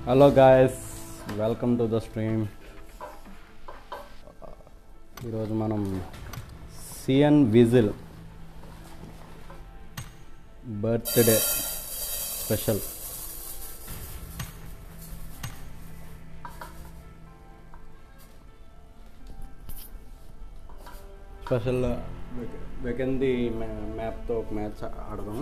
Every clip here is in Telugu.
Hello guys welcome to the stream ఈరోజు మనం CN whistle birthday special special Vikendi మ్యాప్తో ఒక మ్యాచ్ ఆడదాం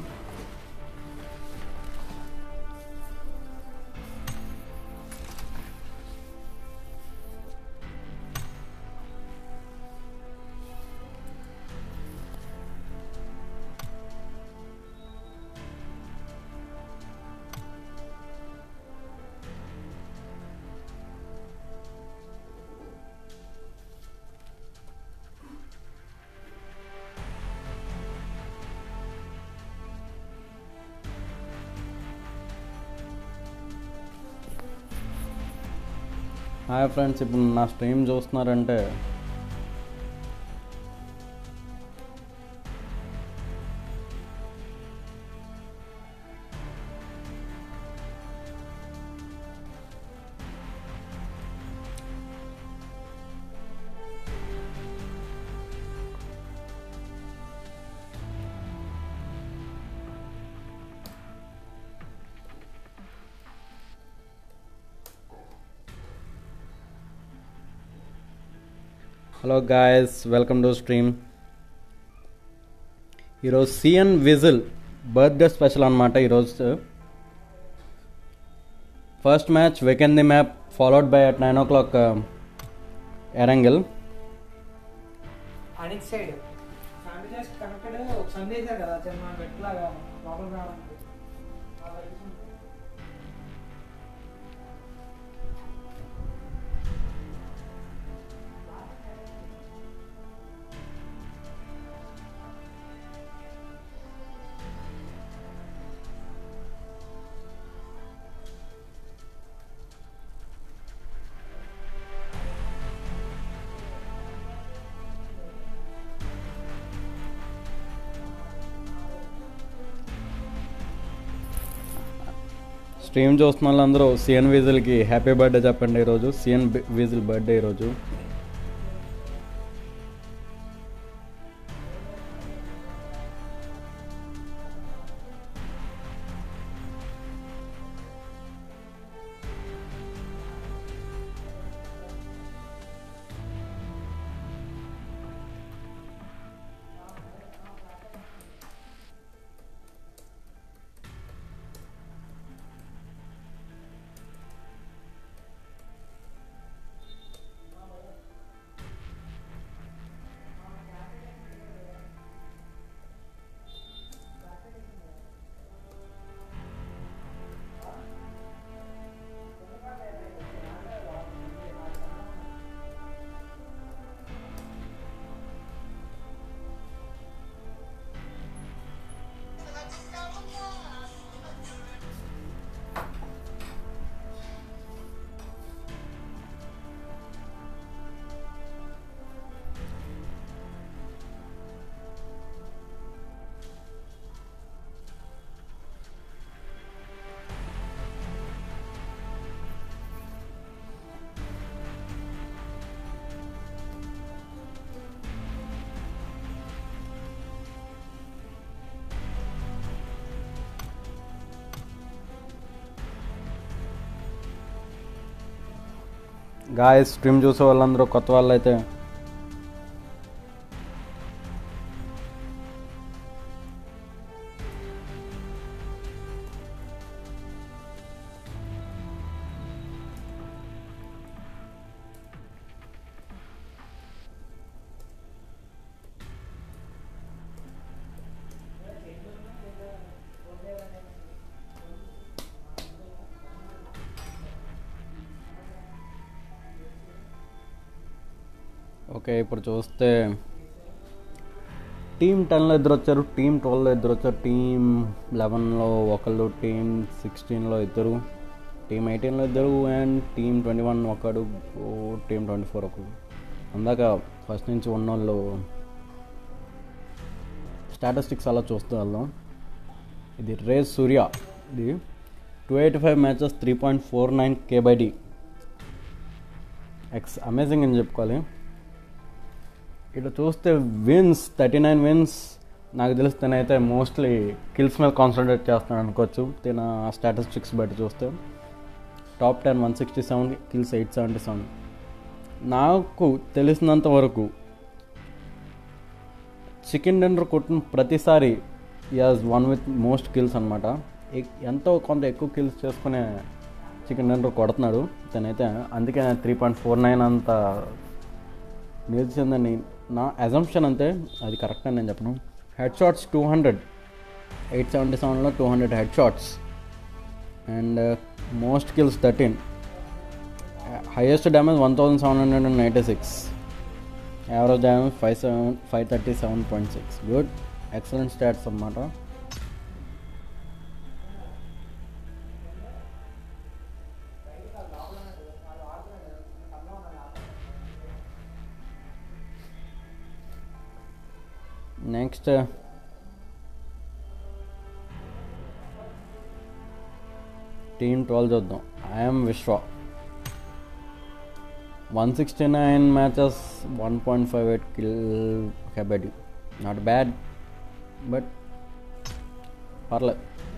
హాయ్ ఫ్రెండ్స్ ఇప్పుడు నా స్ట్రీమ్ చూస్తున్నారంటే hello guys welcome to stream ఈరోజు సిఎన్ విజిల్ బర్త్డే స్పెషల్ అనమాట ఈరోజు first match Vikendi map followed by at nine o'clock Erangel అనిక్ సైడ్ ఫ్యామిలీ జస్ట్ కనెక్టెడ్ ఒక సందేశం కదా చిన్న బెట్లాగా లోపల రావడానికి ఆ వైపు ఉంటుంది. స్ట్రీమ్ చూస్తున్న వాళ్ళందరూ సిఎన్ విజిల్కి హ్యాపీ బర్త్డే చెప్పండి ఈరోజు సిఎన్ విజిల్ బర్త్డే ఈరోజు గాయస్ స్ట్రీమ్ చూసే వాళ్ళందరూ కొత్త వాళ్ళు అయితే ఓకే ఇప్పుడు చూస్తే టీమ్ టెన్లో ఇద్దరు వచ్చారు టీమ్ ట్వెల్వ్లో ఇద్దరు వచ్చారు టీమ్ లెవెన్లో ఒకళ్ళు టీమ్ సిక్స్టీన్లో ఇద్దరు టీమ్ ఎయిటీన్లో ఇద్దరు అండ్ టీమ్ ట్వంటీ వన్ ఒకడు టీమ్ ట్వంటీ ఫోర్ ఒకడు అందాక ఫస్ట్ నుంచి ఉన్నోళ్ళు స్టాటిస్టిక్స్ అలా చూస్తూ వెళ్దాం ఇది రేస్ సూర్య ఇది two eighty five matches three point four nine K by D X amazing అని చెప్పుకోవాలి ఇట్లా చూస్తే విన్స్ థర్టీ నైన్ విన్స్ నాకు తెలిసి తనైతే మోస్ట్లీ కిల్స్ మీద కాన్సన్ట్రేట్ చేస్తున్నాడు అనుకోవచ్చు తిన స్టాటిస్టిక్స్ బట్టి చూస్తే top ten one sixty seven kills eight seventy seven నాకు తెలిసినంత వరకు చికెన్ డిన్నర్ కొట్టిన ప్రతిసారి as one with most kills అనమాట ఎంతో కొంత ఎక్కువ కిల్స్ చేసుకునే చికెన్ డిన్నర్ కొడుతున్నాడు తనైతే అందుకే త్రీ పాయింట్ ఫోర్ నైన్ అంత నిలిచిందని నా అజంప్షన్ అంతే అది కరెక్ట్ అని నేను చెప్పను head shots two hundred eight seventy సెవెన్లో two hundred head shots and most kills thirteen highest damage one thousand seven hundred and ninety six average damage five seven five thirty seven point six good excellent stats అన్నమాట నెక్స్ట్ టీమ్ ట్వెల్వ్ చూద్దాం IM Vishwa one sixty nine matches one point five eight kill కబడ్డీ నాట్ బ్యాడ్ బట్ పర్లేదు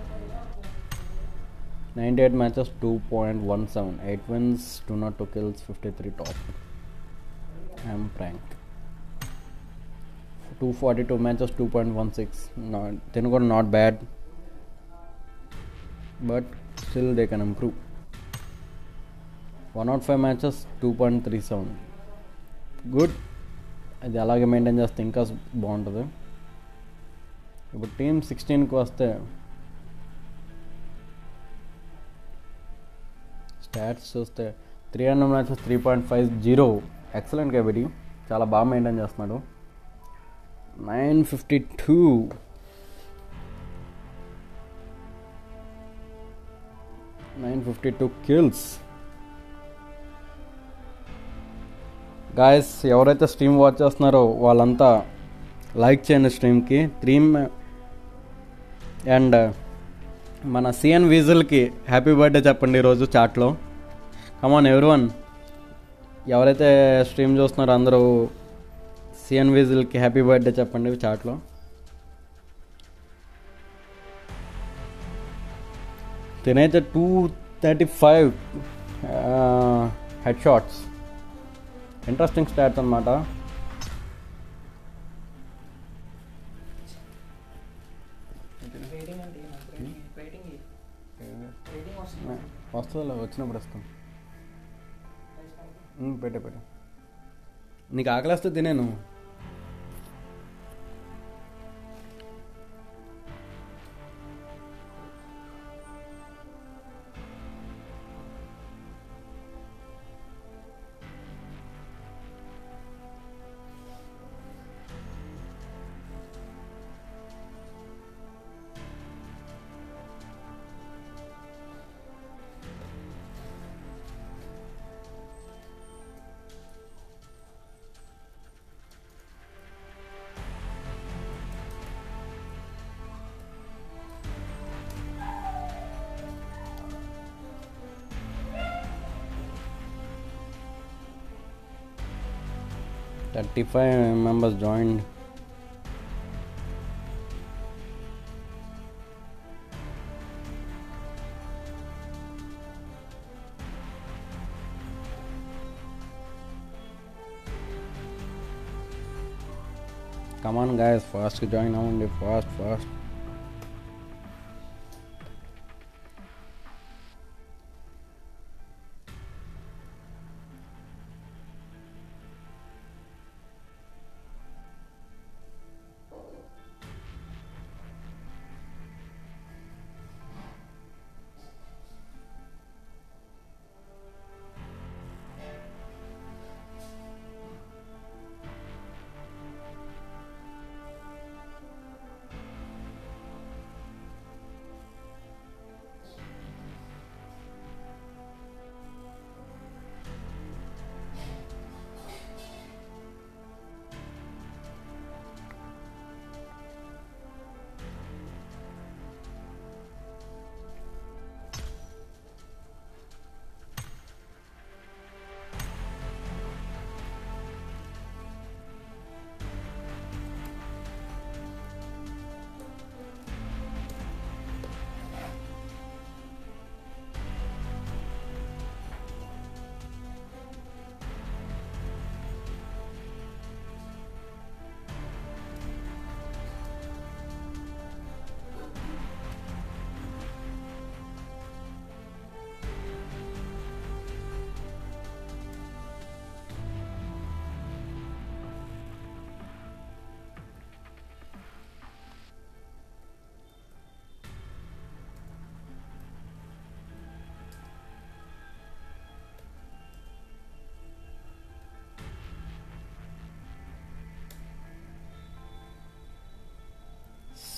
ninety eight matches two point one seven eight wins two not two kills fifty three top IM prank two forty two matches two point one six తిను కూడా not bad but still they can improve one not five matches two point three seven good అది అలాగే మెయింటైన్ చేస్తే ఇంకా బాగుంటుంది ఇప్పుడు టీమ్ సిక్స్టీన్కి వస్తే స్టాట్స్ చూస్తే three hundred matches three point five zero excellent కాబట్టి చాలా బాగా మెయింటైన్ చేస్తున్నాడు nine fifty two nine fifty two kills guys ఎవరైతే స్ట్రీమ్ వాచ్ చేస్తున్నారో వాళ్ళంతా లైక్ చేయండి స్ట్రీమ్కి త్రీమ్ అండ్ మన సిఎన్ వీజుల్కి హ్యాపీ బర్త్డే చెప్పండి ఈరోజు చాట్లో కమాన్ వన్ ఎవరైతే స్ట్రీమ్ చూస్తున్నారో అందరూ సిఎన్ విజిల్కి హ్యాపీ బర్త్డే చెప్పండి చాట్లో తినైతే two thirty five head shots interesting stats అనమాట రేటింగ్ అంటే రేటింగ్ రేటింగ్ వస్తుంది వస్తుందిలే వచ్చినప్పుడు వస్తాం పెట్టే పెట్టే నీకు ఆకలిస్తే తినేను thirty five members join come on guys ఫాస్ట్గా జాయిన్ అవ్వండి fast fast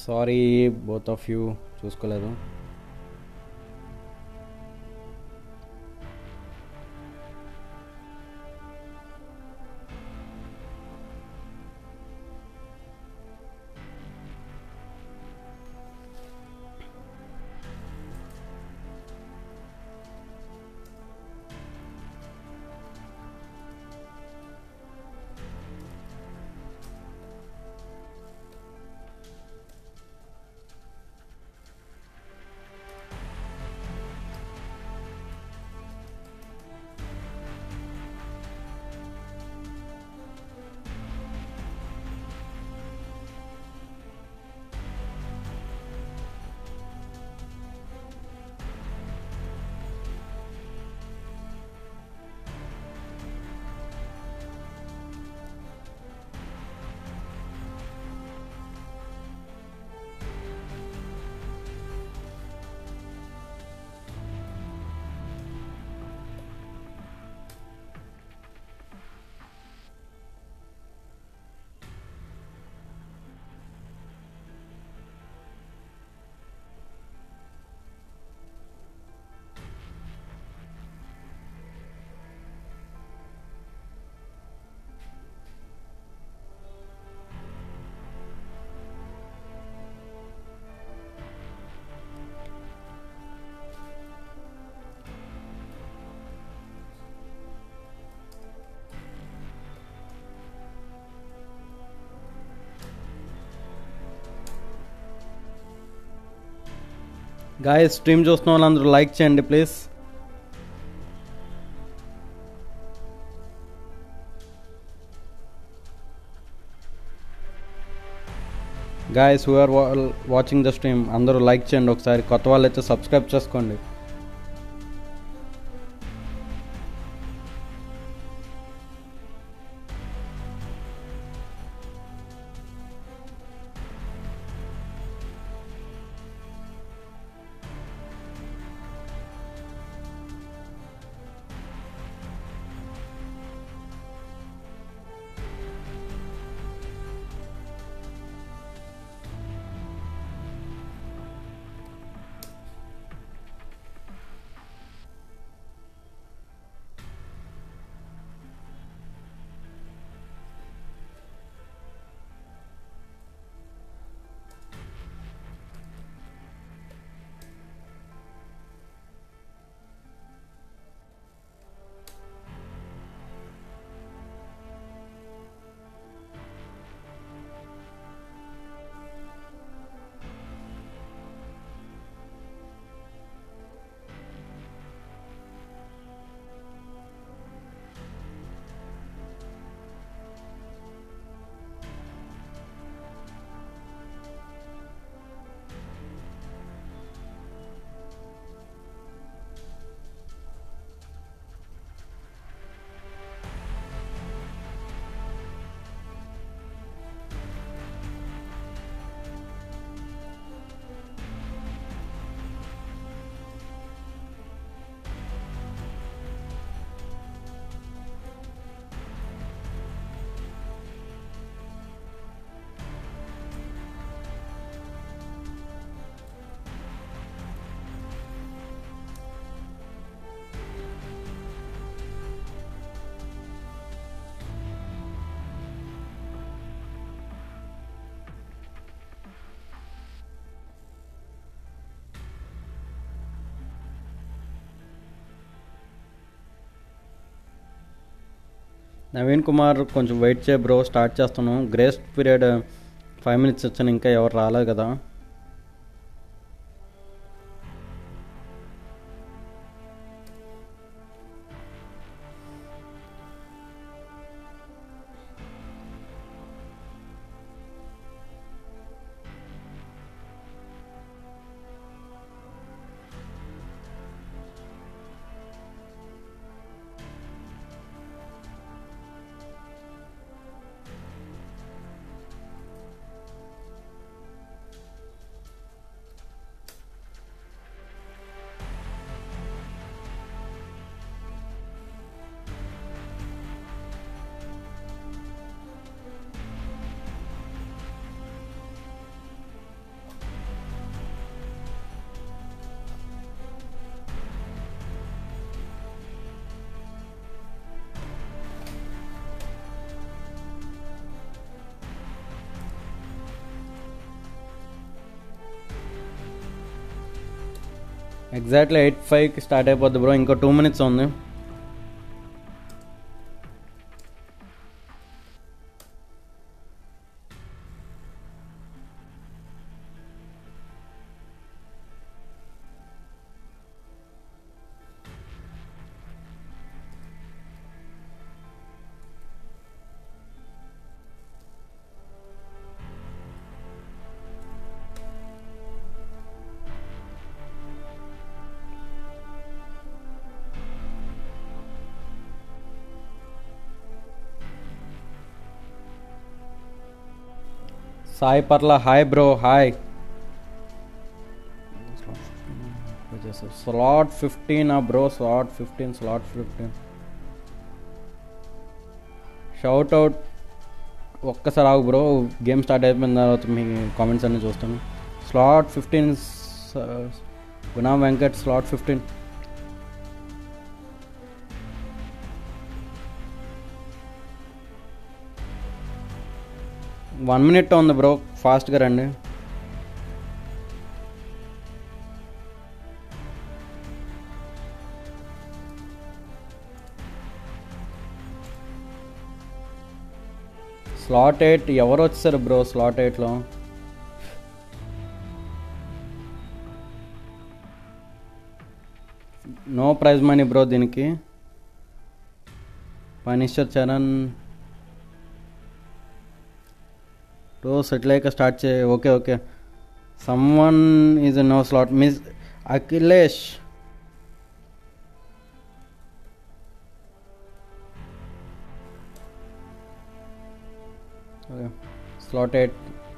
sorry both of you చూసుకోలేదు గాయస్ స్ట్రీమ్ చూస్తున్న వాళ్ళందరూ లైక్ చేయండి please guys who are watching the stream అందరూ లైక్ చేయండి ఒకసారి కొత్త వాళ్ళు అయితే సబ్స్క్రైబ్ చేసుకోండి నవీన్ కుమార్ కొంచెం వెయిట్ చేయ బ్రో స్టార్ట్ చేస్తాను గ్రేస్ పీరియడ్ ఫైవ్ మినిట్స్ వచ్చాను ఇంకా ఎవరు రాలేదు కదా ఎగ్జాక్ట్లీ ఎయిట్ ఫైవ్కి స్టార్ట్ అయిపోద్ది బ్రో ఇంకో టూ మినిట్స్ ఉంది సాయి పర్ల hi bro hi slot fifteen ఆ bro slot fifteen slot fifteen shout out ఒక్కసారి ఆగు బ్రో గేమ్ స్టార్ట్ అయిపోయిన తర్వాత మీ కామెంట్స్ అన్ని చూస్తాను slot fifteen Guna Venkat slot fifteen one minute ఉంది బ్రో ఫాస్ట్గా రండి స్లాట్ ఎయిట్ ఎవరు వచ్చారు బ్రో స్లాట్ ఎయిట్లో నో ప్రైజ్ మనీ బ్రో దీనికి పనిషర్ చరణ్ టో సెటిల్ అయ్యాక స్టార్ట్ చే okay okay someone is no slot miss Akhilesh slot eight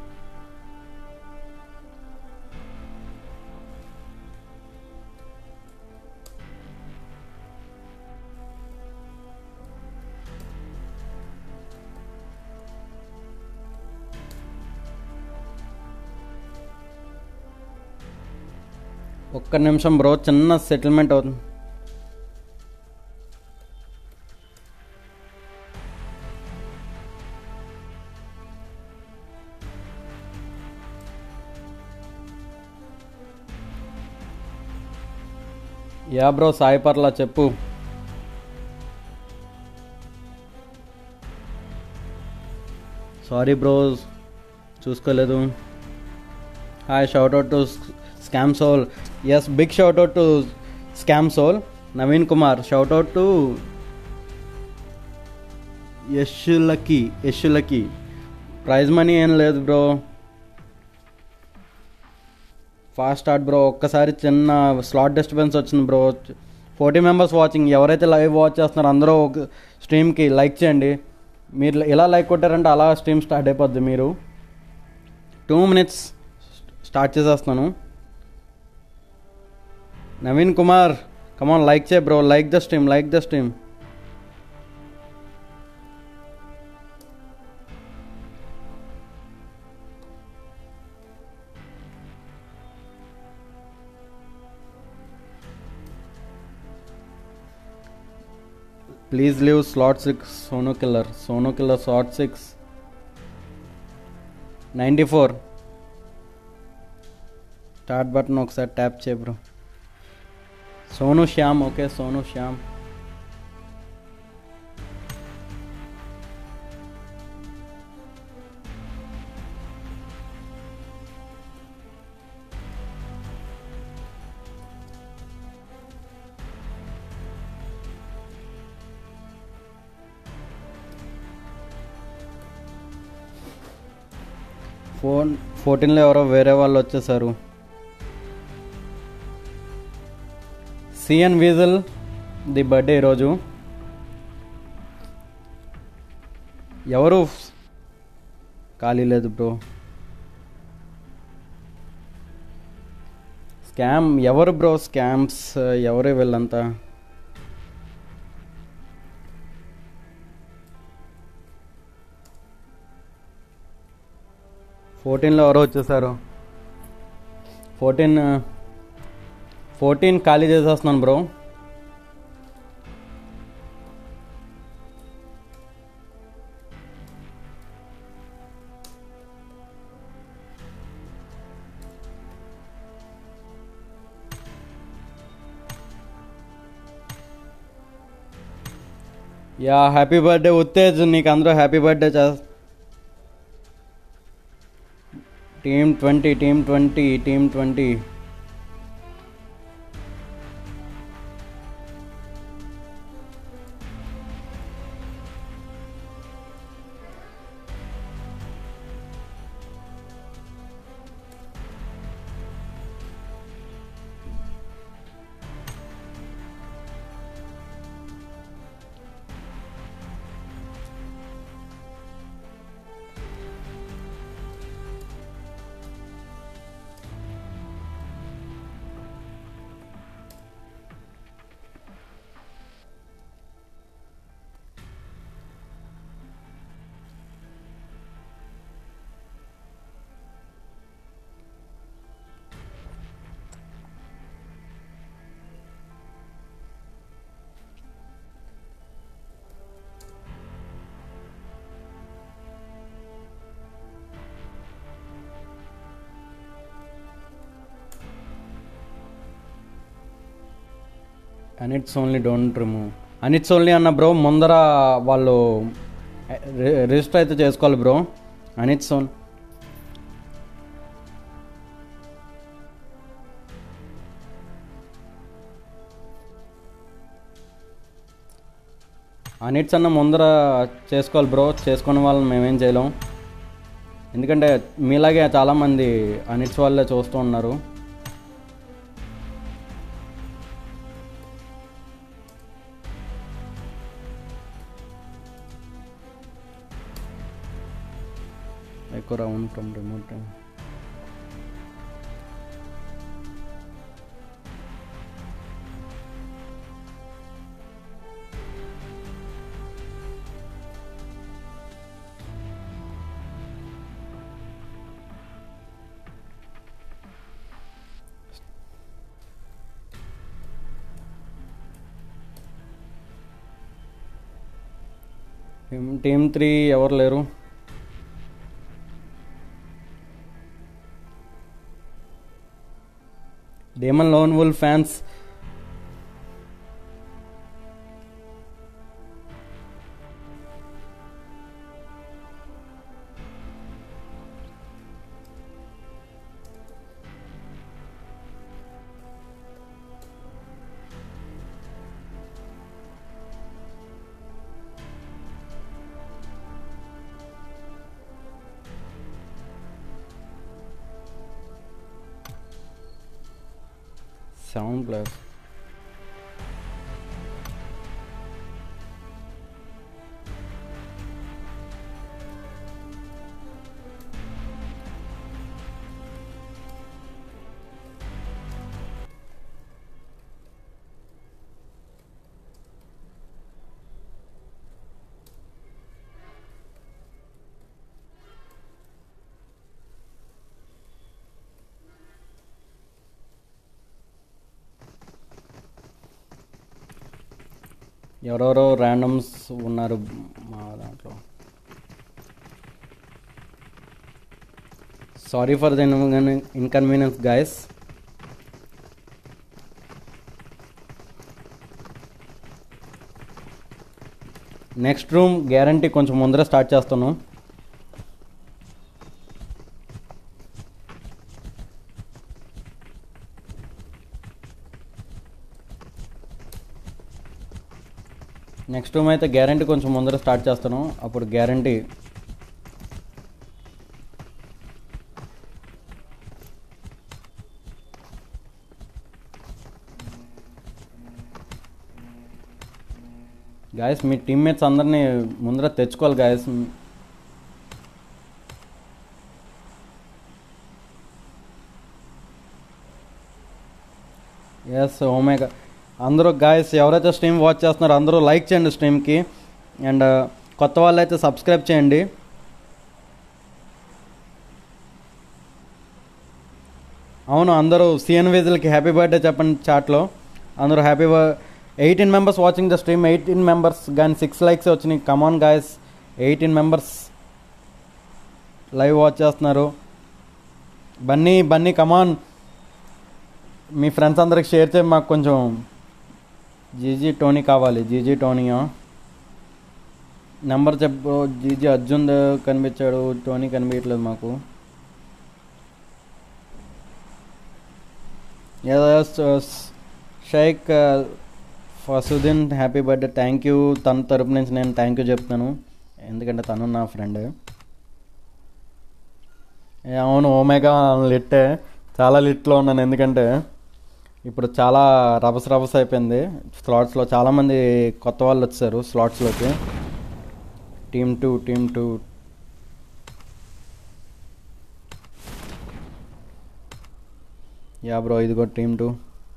ఒక్క నిమిషం బ్రో చిన్న సెటిల్మెంట్ అవుతుంది యా బ్రో సాయి పర్లా చెప్పు సారీ బ్రో చూసుకోలేదు hi shout out to scam soul S big shout out to scam soul Naveen Kumar shout out to యష్లకి యష్లకి ప్రైజ్ మనీ ఏం లేదు బ్రో ఫాస్ట్ స్టార్ట్ బ్రో ఒక్కసారి చిన్న స్లాట్ డిస్టర్బెన్స్ వచ్చింది బ్రో ఫోర్టీ మెంబర్స్ వాచింగ్ ఎవరైతే లైవ్ వాచ్ చేస్తున్నారో అందరూ ఒక స్ట్రీమ్కి లైక్ చేయండి మీరు ఇలా లైక్ కొట్టారంటే అలా స్ట్రీమ్ స్టార్ట్ అయిపోద్ది మీరు టూ మినిట్స్ స్టార్ట్ చేసేస్తాను నవీన్ కుమార్ కమాన్ లైక్ చే bro like the stream like the stream please leave slot six సోనో కిల్లర్ సోనో killer slot six ninety four start button ఒకసారి ట్యాప్ చేయ bro Sonu Shyam okay Sonu Shyam phone ఫోర్టీన్లో ఎవరో వేరే వాళ్ళు వచ్చేసారు సిఎన్ వీజల్ ది బర్త్డే ఈరోజు ఎవరు ఖాళీ లేదు బ్రో స్కామ్ ఎవరు బ్రో స్కామ్స్ ఎవరు వీళ్ళంతా ఫోర్టీన్లో ఎవరో వచ్చేసారు ఫోర్టీన్ ఫోర్టీన్ ఖాళీ చేసేస్తున్నాను bro yeah happy birthday Uttej నీకు అందరూ హ్యాపీ బర్త్డే చే team twenty team twenty team twenty and it's only don't remove and it's only అన్న బ్రో ముందర వాళ్ళు రిజిస్టర్ అయితే చేసుకోవాలి బ్రో అండ్ ఇట్స్ ఓన్ అనిట్స్ అన్న ముందర చేసుకోవాలి బ్రో చేసుకునే వాళ్ళని మేమేం చేయలేం ఎందుకంటే మీలాగే చాలామంది అనిట్స్ వాళ్ళే చూస్తూ ఉన్నారు ఎక్కువ round from remote team three ఎవరు లేరు Damon lone wolf fans seven plus ఎవరెవరో ర్యాండమ్స్ ఉన్నారు మా దాంట్లో sorry for the inconvenience guys next room guarantee కొంచెం ముందర స్టార్ట్ చేస్తాను నెక్స్ట్ రూమ్ అయితే గ్యారంటీ కొంచెం ముందర స్టార్ట్ చేస్తాను అప్పుడు గ్యారంటీ గాయస్ మీ టీమ్మేట్స్ అందరినీ ముందర తెచ్చుకోవాలి గాయస్ ఎస్ ఓమేగా అందరూ గాయస్ ఎవరైతే స్ట్రీమ్ వాచ్ చేస్తున్నారో అందరూ లైక్ చేయండి స్ట్రీమ్కి అండ్ కొత్త వాళ్ళు అయితే సబ్స్క్రైబ్ చేయండి అవును అందరూ సిఎన్ విజిల్కి హ్యాపీ బర్త్డే చెప్పండి చాట్లో అందరూ happy eighteen members watching the stream eighteen members కానీ సిక్స్ లైక్స్ వచ్చినాయి come on guys eighteen members live watch చేస్తున్నారు బన్నీ బన్నీ కమాన్ మీ ఫ్రెండ్స్ అందరికి షేర్ చేయి మాకు కొంచెం జీజీ టోనీ కావాలి జీజీ టోనీయా నెంబర్ చెప్పు జీజీ అర్జున్ దేవ్ కనిపించాడు టోనీ కనిపించట్లేదు మాకు Shaik Fasuddin happy birthday thank you తన తరపు నుంచి నేను థ్యాంక్ యూ చెప్తాను ఎందుకంటే తను నా ఫ్రెండ్ అవును ఓమేగా లిట్టే చాలా లిట్లో ఉన్నాను ఎందుకంటే ఇప్పుడు చాలా రభస రభస అయిపోయింది స్లాట్స్లో చాలామంది కొత్త వాళ్ళు వచ్చారు స్లాట్స్లోకి team two team two yeah bro ఇదిగో టీమ్ టూ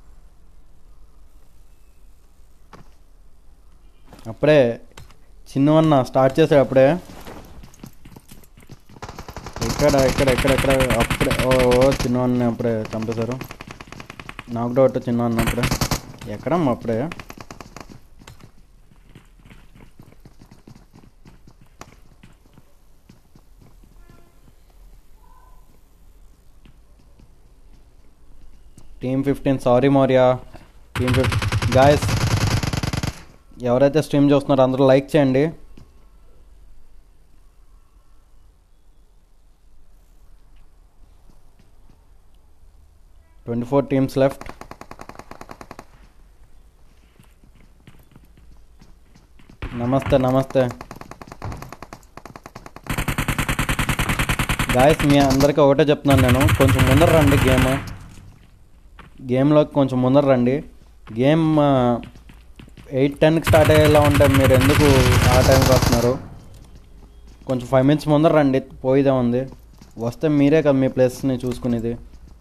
అప్పుడే చిన్నవన్న స్టార్ట్ చేశాడు అప్పుడే ఇక్కడ ఇక్కడ ఇక్కడ ఇక్కడ అప్పుడే ఓ ఓ చిన్నవన్న అప్పుడే చంపేశారు నాకు డౌట్ చిన్నవన్న అప్పుడే ఎక్కడమ్మా అప్పుడే team fifteen sorry Maurya team ఫిఫ్ గాయస్ ఎవరైతే స్ట్రీమ్ చూస్తున్నారో అందరూ లైక్ చేయండి ట్వంటీ ఫోర్ టీమ్స్ లెఫ్ట్ నమస్తే నమస్తే గాయస్ మీ అందరికీ ఒకటే చెప్తున్నాను నేను కొంచెం ముందర రండి గేమ్ గేమ్లోకి కొంచెం ముందర రండి గేమ్ ఎయిట్ టెన్కి స్టార్ట్ అయ్యేలా ఉంటే మీరు ఎందుకు ఆ టైంకి వస్తున్నారు కొంచెం ఫైవ్ మినిట్స్ ముందర రండి పోయిదే ఉంది వస్తే మీరే కదా మీ ప్లేస్ని చూసుకునేది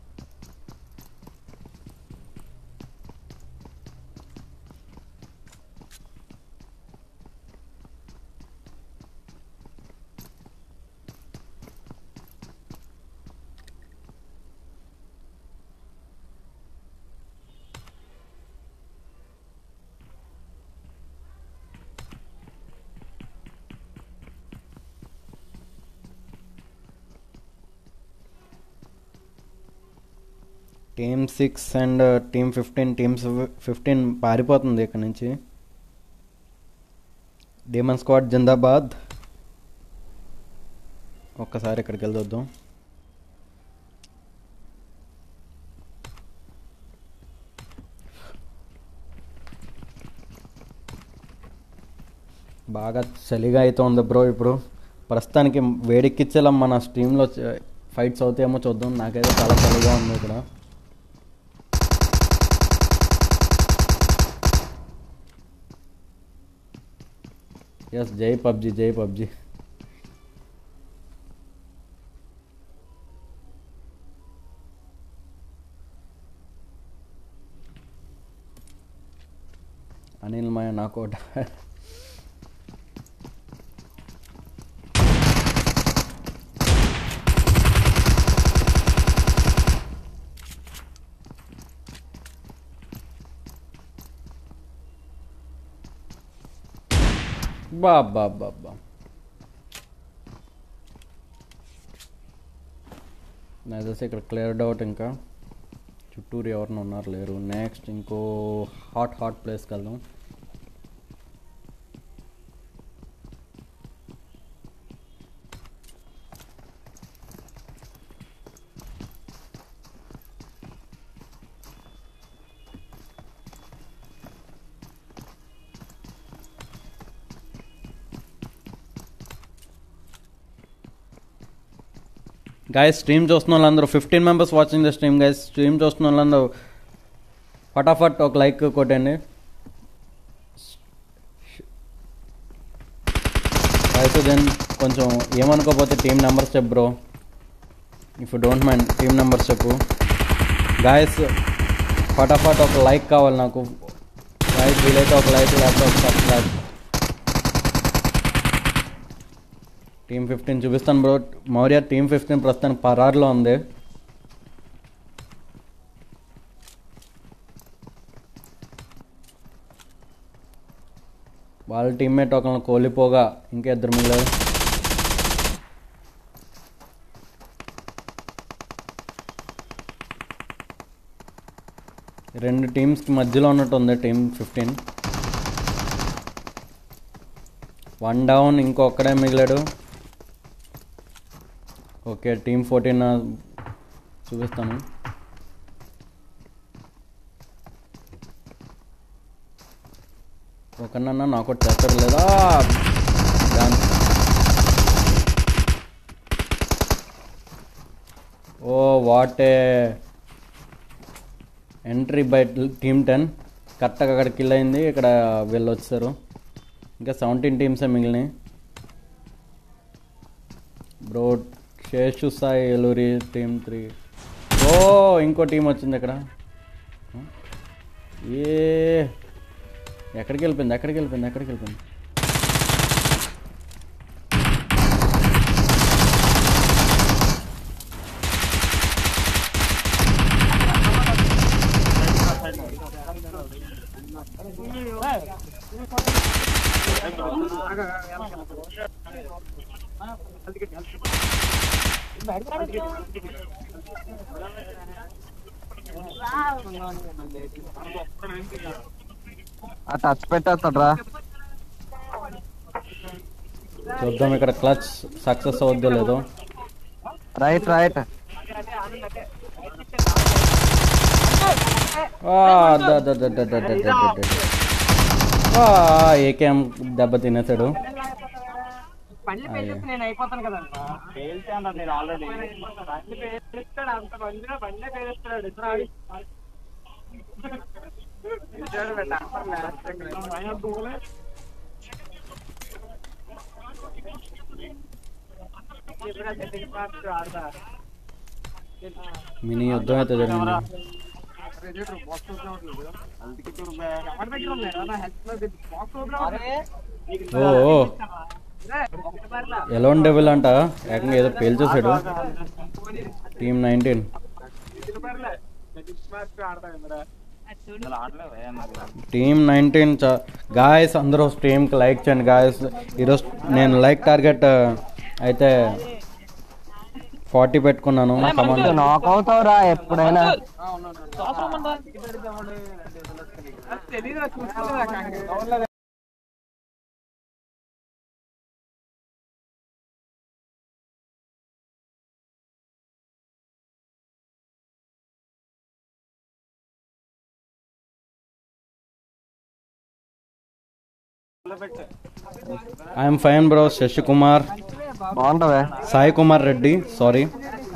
team six and team fifteen teams fifteen పారిపోతుంది ఇక్కడ నుంచి డీమన్ స్క్వాడ్ జిందాబాద్ ఒక్కసారి ఇక్కడికి వెళ్దొద్దాం బాగా చలిగా అయితే ఉంది బ్రో ఇప్పుడు ప్రస్తుతానికి వేడెక్కిచ్చేలా మన స్ట్రీమ్లో ఫైట్స్ అవుతాయేమో చూద్దాం నాకైతే చాలా చలిగా ఉంది ఇక్కడ ఎస్ జై పబ్జి జై పబ్జి అనిల్ మయ నాకోట బా బా బా బా నాకు తెలిసి ఇక్కడ క్లియర్ డౌట్ ఇంకా చుట్టూరు ఎవరిని ఉన్నారు లేరు నెక్స్ట్ ఇంకో హాట్ హాట్ ప్లేస్కి వెళ్దాం గైస్ స్ట్రీమ్ చూస్తున్న వాళ్ళందరూ fifteen members watching the stream guys stream చూస్తున్న వాళ్ళందరూ ఫటాఫట్ ఒక లైక్ కొట్టండి అయితే దెన్ కొంచెం ఏమనుకోకపోతే టీం నెంబర్స్ చెప్పు bro if don't mind team numbers చెప్పు గాయస్ ఫటాఫట్ ఒక లైక్ కావాలి నాకు లైక్ వీలైతే ఒక లైక్ లేకపోతే ఒక సబ్స్క్రైబ్ టీమ్ ఫిఫ్టీన్ చూపిస్తాను బ్రో మౌర్య టీమ్ ఫిఫ్టీన్ ప్రస్తుతానికి పరార్లో ఉంది వాళ్ళ టీమ్మేట్ ఒకరిని కోల్పోగా ఇంకా ఇద్దరు మిగిలారు రెండు టీమ్స్కి మధ్యలో ఉన్నట్టు ఉంది టీమ్ ఫిఫ్టీన్ వన్ డౌన్ ఇంకొక్కడే మిగిలాడు ఓకే టీమ్ ఫోర్టీన్ చూపిస్తాను ఒకనన్నా నాకు చేస్తారు లేదా Done. Oh what a entry by team ten కరెక్ట్గా అక్కడ కిల్ అయింది ఇక్కడ వీళ్ళు వచ్చారు ఇంకా సెవెంటీన్ టీమ్సే మిగిలినాయి bro Seshu Sai Eluri team three oh ఇంకో టీం వచ్చింది ఇక్కడ ఏ ఎక్కడికి వెళ్ళిపోయింది ఎక్కడికి వెళ్ళిపోయింది ఎక్కడికి వెళ్ళిపోయింది ఆ టచ్ పెట్టేస్తాడ్రా చూద్దాం ఇక్కడ క్లచ్ సక్సెస్ అవుద్దో లేదో రైట్ రైట్ ఆ, ద- ద- ద- ద- ద- ద- ద- ద- ద- ద. ఆ, ఏకేఎం దెబ్బ తినేసాడు బండ్లు పేలిస్తే నేను అయిపోతాను కదా నేను ఆల్రెడీ బండ్లు పేలిస్తాడు అంత బండిలో బండ్లే పేలిస్తాడు ఇద్దరు ఆడి ఇచ్చాడు పెట్ట ఫైనల్ గోలే ఇప్పుడు ఆ సెట్టింగ్ పార్ట్ ఆడతా మినీ యుద్ధం అయితే జరిగింది ఎవరి దగ్గర ఉన్నారా నా హెల్త్ లో box open oh oh alone devil అంట ఏకంగా ఏదో పేల్చేసాడు team nineteen team nineteen guys అందరూ స్ట్రీమ్కి లైక్ చేయండి గాయస్ ఈరోజు నేను లైక్ టార్గెట్ అయితే ఫార్టీ పెట్టుకున్నాను కమాన్ నాక్ అవుతావురా ఎప్పుడైనా తెలీదు చూసుకోలేదు ఐఎమ్ ఫైన్ బ్రో శశికుమార్ బాగుంటవే సాయి కుమార్ రెడ్డి సారీ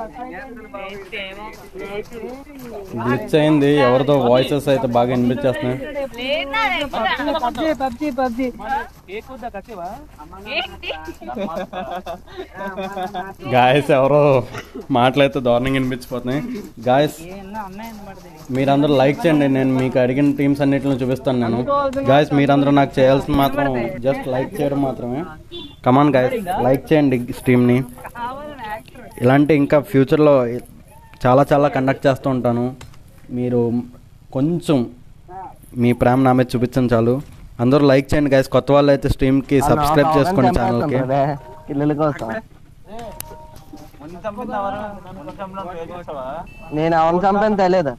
గ్లిచ్ అయింది ఎవరిదో వాయిసెస్ అయితే బాగా వినిపించేస్తున్నాయి పబ్జి పబ్జి పబ్జి గాయస్ ఎవరో మాటలైతే దారుణంగా వినిపించిపోతున్నాయి గాయస్ మీరందరూ లైక్ చేయండి నేను మీకు అడిగిన టీమ్స్ అన్నిటిని చూపిస్తాను నేను గాయస్ మీరందరూ నాకు చేయాల్సిన మాత్రం జస్ట్ లైక్ చేయడం మాత్రమే కమాన్ గాయస్ లైక్ చేయండి స్ట్రీమ్ని ఇలాంటి ఇంకా ఫ్యూచర్లో చాలా చాలా కండక్ట్ చేస్తూ ఉంటాను మీరు కొంచెం మీ ప్రేమ నా మీద చూపించండి చాలు అందరూ లైక్ చేయండి గాయస్ కొత్త వాళ్ళు అయితే స్ట్రీమ్కి సబ్స్క్రైబ్ చేసుకోండి ఛానల్కి పిల్లల కోసం నేను ఎవరిని చంపాను తెలియదు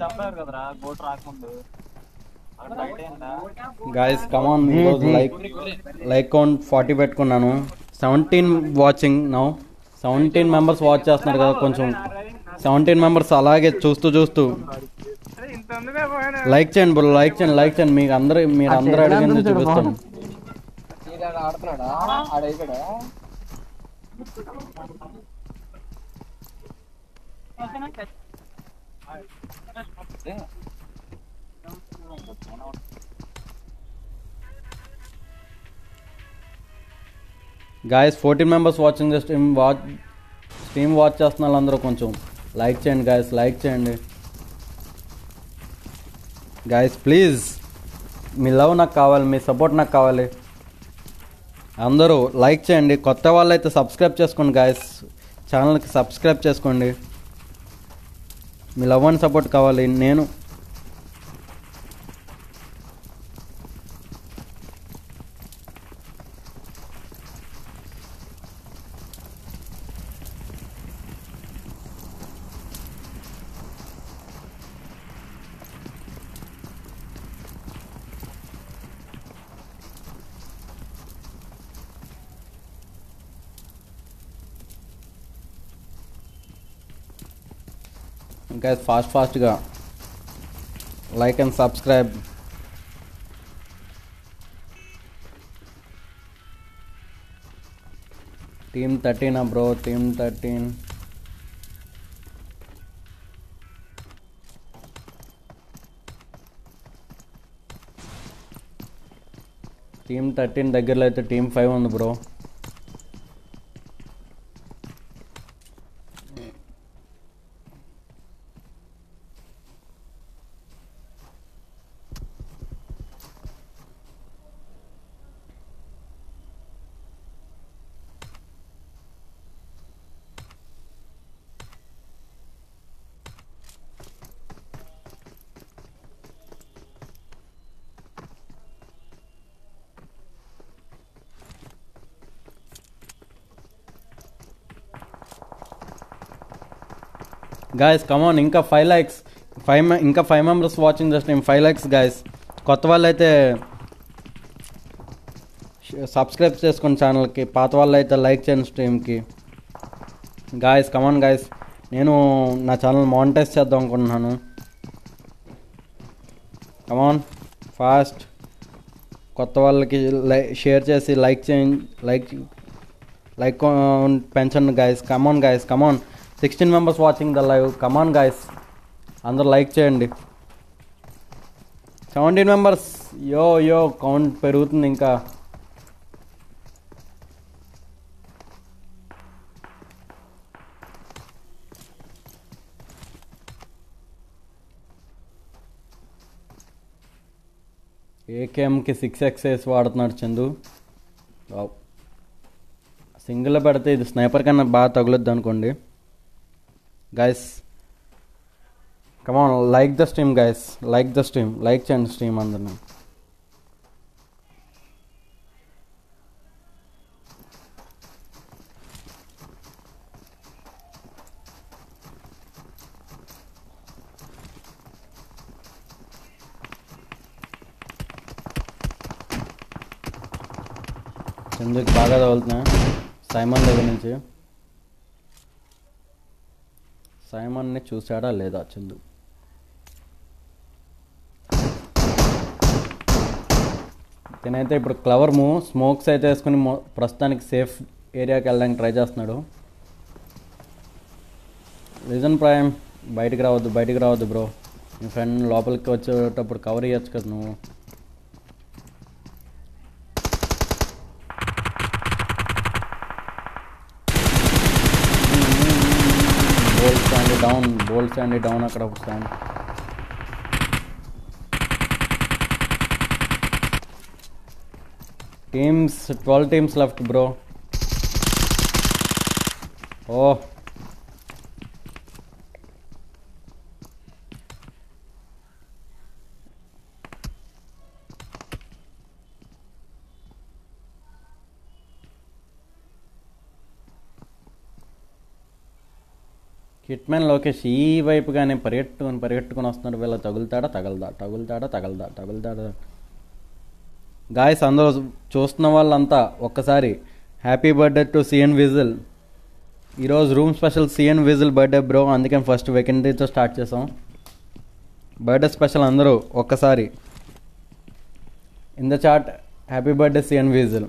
గాయస్ కమాన్ ఈరోజు లైక్ లైక్ కౌంట్ ఫార్టీ పెట్టుకున్నాను seventeen watching now seventeen members watch చేస్తున్నారు కదా కొంచెం సెవెంటీన్ మెంబర్స్ అలాగే చూస్తూ చూస్తూ ఇంత ఉందిగా పోయినా లైక్ చేయండి బ్రో లైక్ చేయండి లైక్ చేయండి మీకు అందరూ మీరు అందరూ అడిగింది చూపిస్తాను guys fourteen members watching the stream watch stream watch చేస్తున్న వాళ్ళందరూ కొంచెం లైక్ చేయండి గాయస్ లైక్ చేయండి గాయస్ ప్లీజ్ మీ లవ్ నాకు కావాలి మీ సపోర్ట్ నాకు కావాలి అందరూ లైక్ చేయండి కొత్త వాళ్ళు అయితే సబ్స్క్రైబ్ చేసుకోండి గాయస్ ఛానల్కి సబ్స్క్రైబ్ చేసుకోండి మీ లవ్ అండ్ సపోర్ట్ కావాలి నేను ఇంకా ఫాస్ట్ ఫాస్ట్గా like and subscribe team thirteen bro team thirteen team thirteen దగ్గరలో అయితే టీమ్ ఫైవ్ ఉంది బ్రో గాయస్ కమాన్ ఇంకా ఫైవ్ ల్యాక్స్ ఫైవ్ ఇంకా ఫైవ్ మెంబర్స్ వాచింగ్ జస్ట్ నేను ఫైవ్ ల్యాక్స్ గాయస్ కొత్త వాళ్ళు అయితే సబ్స్క్రైబ్ చేసుకోండి ఛానల్కి పాత వాళ్ళు అయితే లైక్ చేయండి స్ట్రీమ్కి గాయస్ కమాన్ గాయస్ నేను నా ఛానల్ మానిటైజ్ చేద్దాం అనుకుంటున్నాను కమాన్ ఫాస్ట్ కొత్త వాళ్ళకి లై షేర్ చేసి లైక్ చేయండి లైక్ లైక్ కౌంట్ పెంచండి guys come on guys come on sixteen members watching the live come on guys అందరు లైక్ చేయండి seventeen members yo yo count పెరుగుతుంది ఇంకా ఏకేఎంకి సిక్స్ ఎక్సైస్ వాడుతున్నాడు చందు వావ్. సింగిల్ పెడితే ఇది స్నైపర్ కన్నా బాగా తగులుద్ది అనుకోండి guys come on like the stream guys like the stream like చేయండి స్ట్రీమ్ అందరిని చందుకి బాగా తగులుతున్నా సైమన్ దగ్గర నుంచి సైమన్ని చూసాడా లేదా చందు తినైతే ఇప్పుడు క్లవర్ మూవ్ స్మోక్స్ అయితే వేసుకుని మొ- ప్రస్తుతానికి సేఫ్ ఏరియాకి వెళ్ళడానికి ట్రై చేస్తున్నాడు రీజన్ ప్రాయం బయటికి రావద్దు బయటికి రావద్దు బ్రో మీ ఫ్రెండ్ లోపలికి వచ్చేటప్పుడు కవర్ ఇవ్వచ్చు కదా నువ్వు bold stand down bold stand down అక్కడ ఒక stand teams twelve teams left bro ఓ హిట్మెన్ లోకేష్ ఈ వైపుగానే పరిగెట్టుకొని పరిగెట్టుకొని వస్తున్నాడు వీళ్ళ తగులుతాడా తగలదా తగులుతాడా తగలదా తగులుతాడా గాయస్ అందరూ చూస్తున్న వాళ్ళంతా ఒక్కసారి happy birthday to CN whistle ఈరోజు room special CN whistle birthday bro అందుకని ఫస్ట్ వెకెండీతో స్టార్ట్ చేసాం బర్త్డే స్పెషల్ అందరూ ఒక్కసారి in the chat happy birthday CN whistle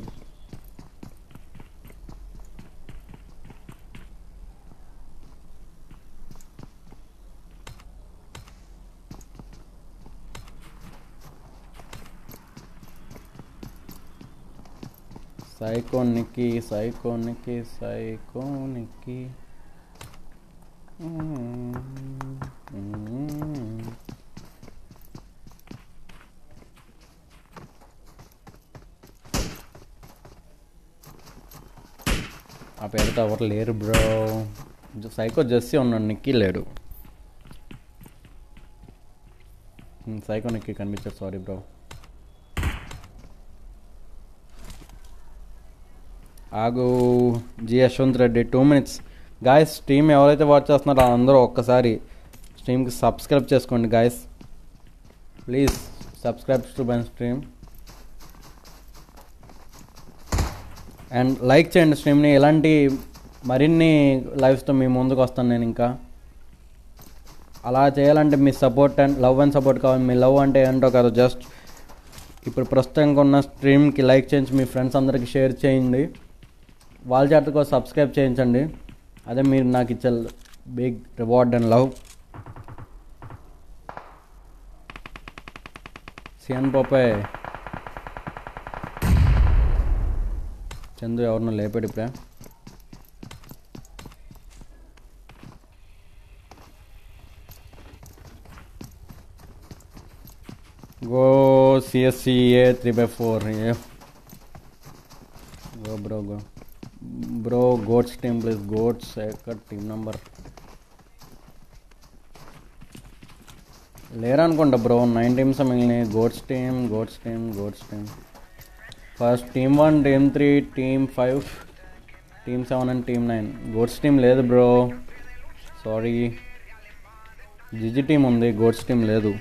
సైకోనికి సైకోనికి సైకోనికి ఆ పేరుతో ఎవరు లేరు బ్రో సైకో జెస్సీ ఉన్నాడు నిక్కీ లేడు సైకో నిక్కీ కనిపించారు సారీ బ్రో ఆగు G Yashwant Reddy two minutes guys stream ఎవరైతే వాచ్ చేస్తున్నారో అందరూ ఒక్కసారి స్ట్రీమ్కి సబ్స్క్రైబ్ చేసుకోండి guys please subscribe to my stream and like చేయండి స్ట్రీమ్ని ఇలాంటి మరిన్ని లైవ్స్తో మీ ముందుకు వస్తాను నేను ఇంకా అలా చేయాలంటే మీ support and love and support కావాలి మీ లవ్ అంటే ఏంటో కాదు జస్ట్ ఇప్పుడు ప్రస్తుతానికి ఉన్న స్ట్రీమ్కి లైక్ చేయించి మీ ఫ్రెండ్స్ అందరికి షేర్ చేయండి వాళ్ళ చేతకు సబ్స్క్రైబ్ చేయించండి అదే మీరు నాకు ఇచ్చే big reward and love CN పోపే చందు ఎవరినో లేపాడు ఇప్పుడే go CSCA three by four go bro go bro goats team please goats ఎక్కడ టీమ్ నంబర్ లేరనుకుంటా బ్రో నైన్ టీమ్స్ మిగిలినాయి goats team goats team goats team first team one team three team five team seven and team nine goats team లేదు బ్రో సారీ జిజి టీం ఉంది గోట్స్ టీం లేదు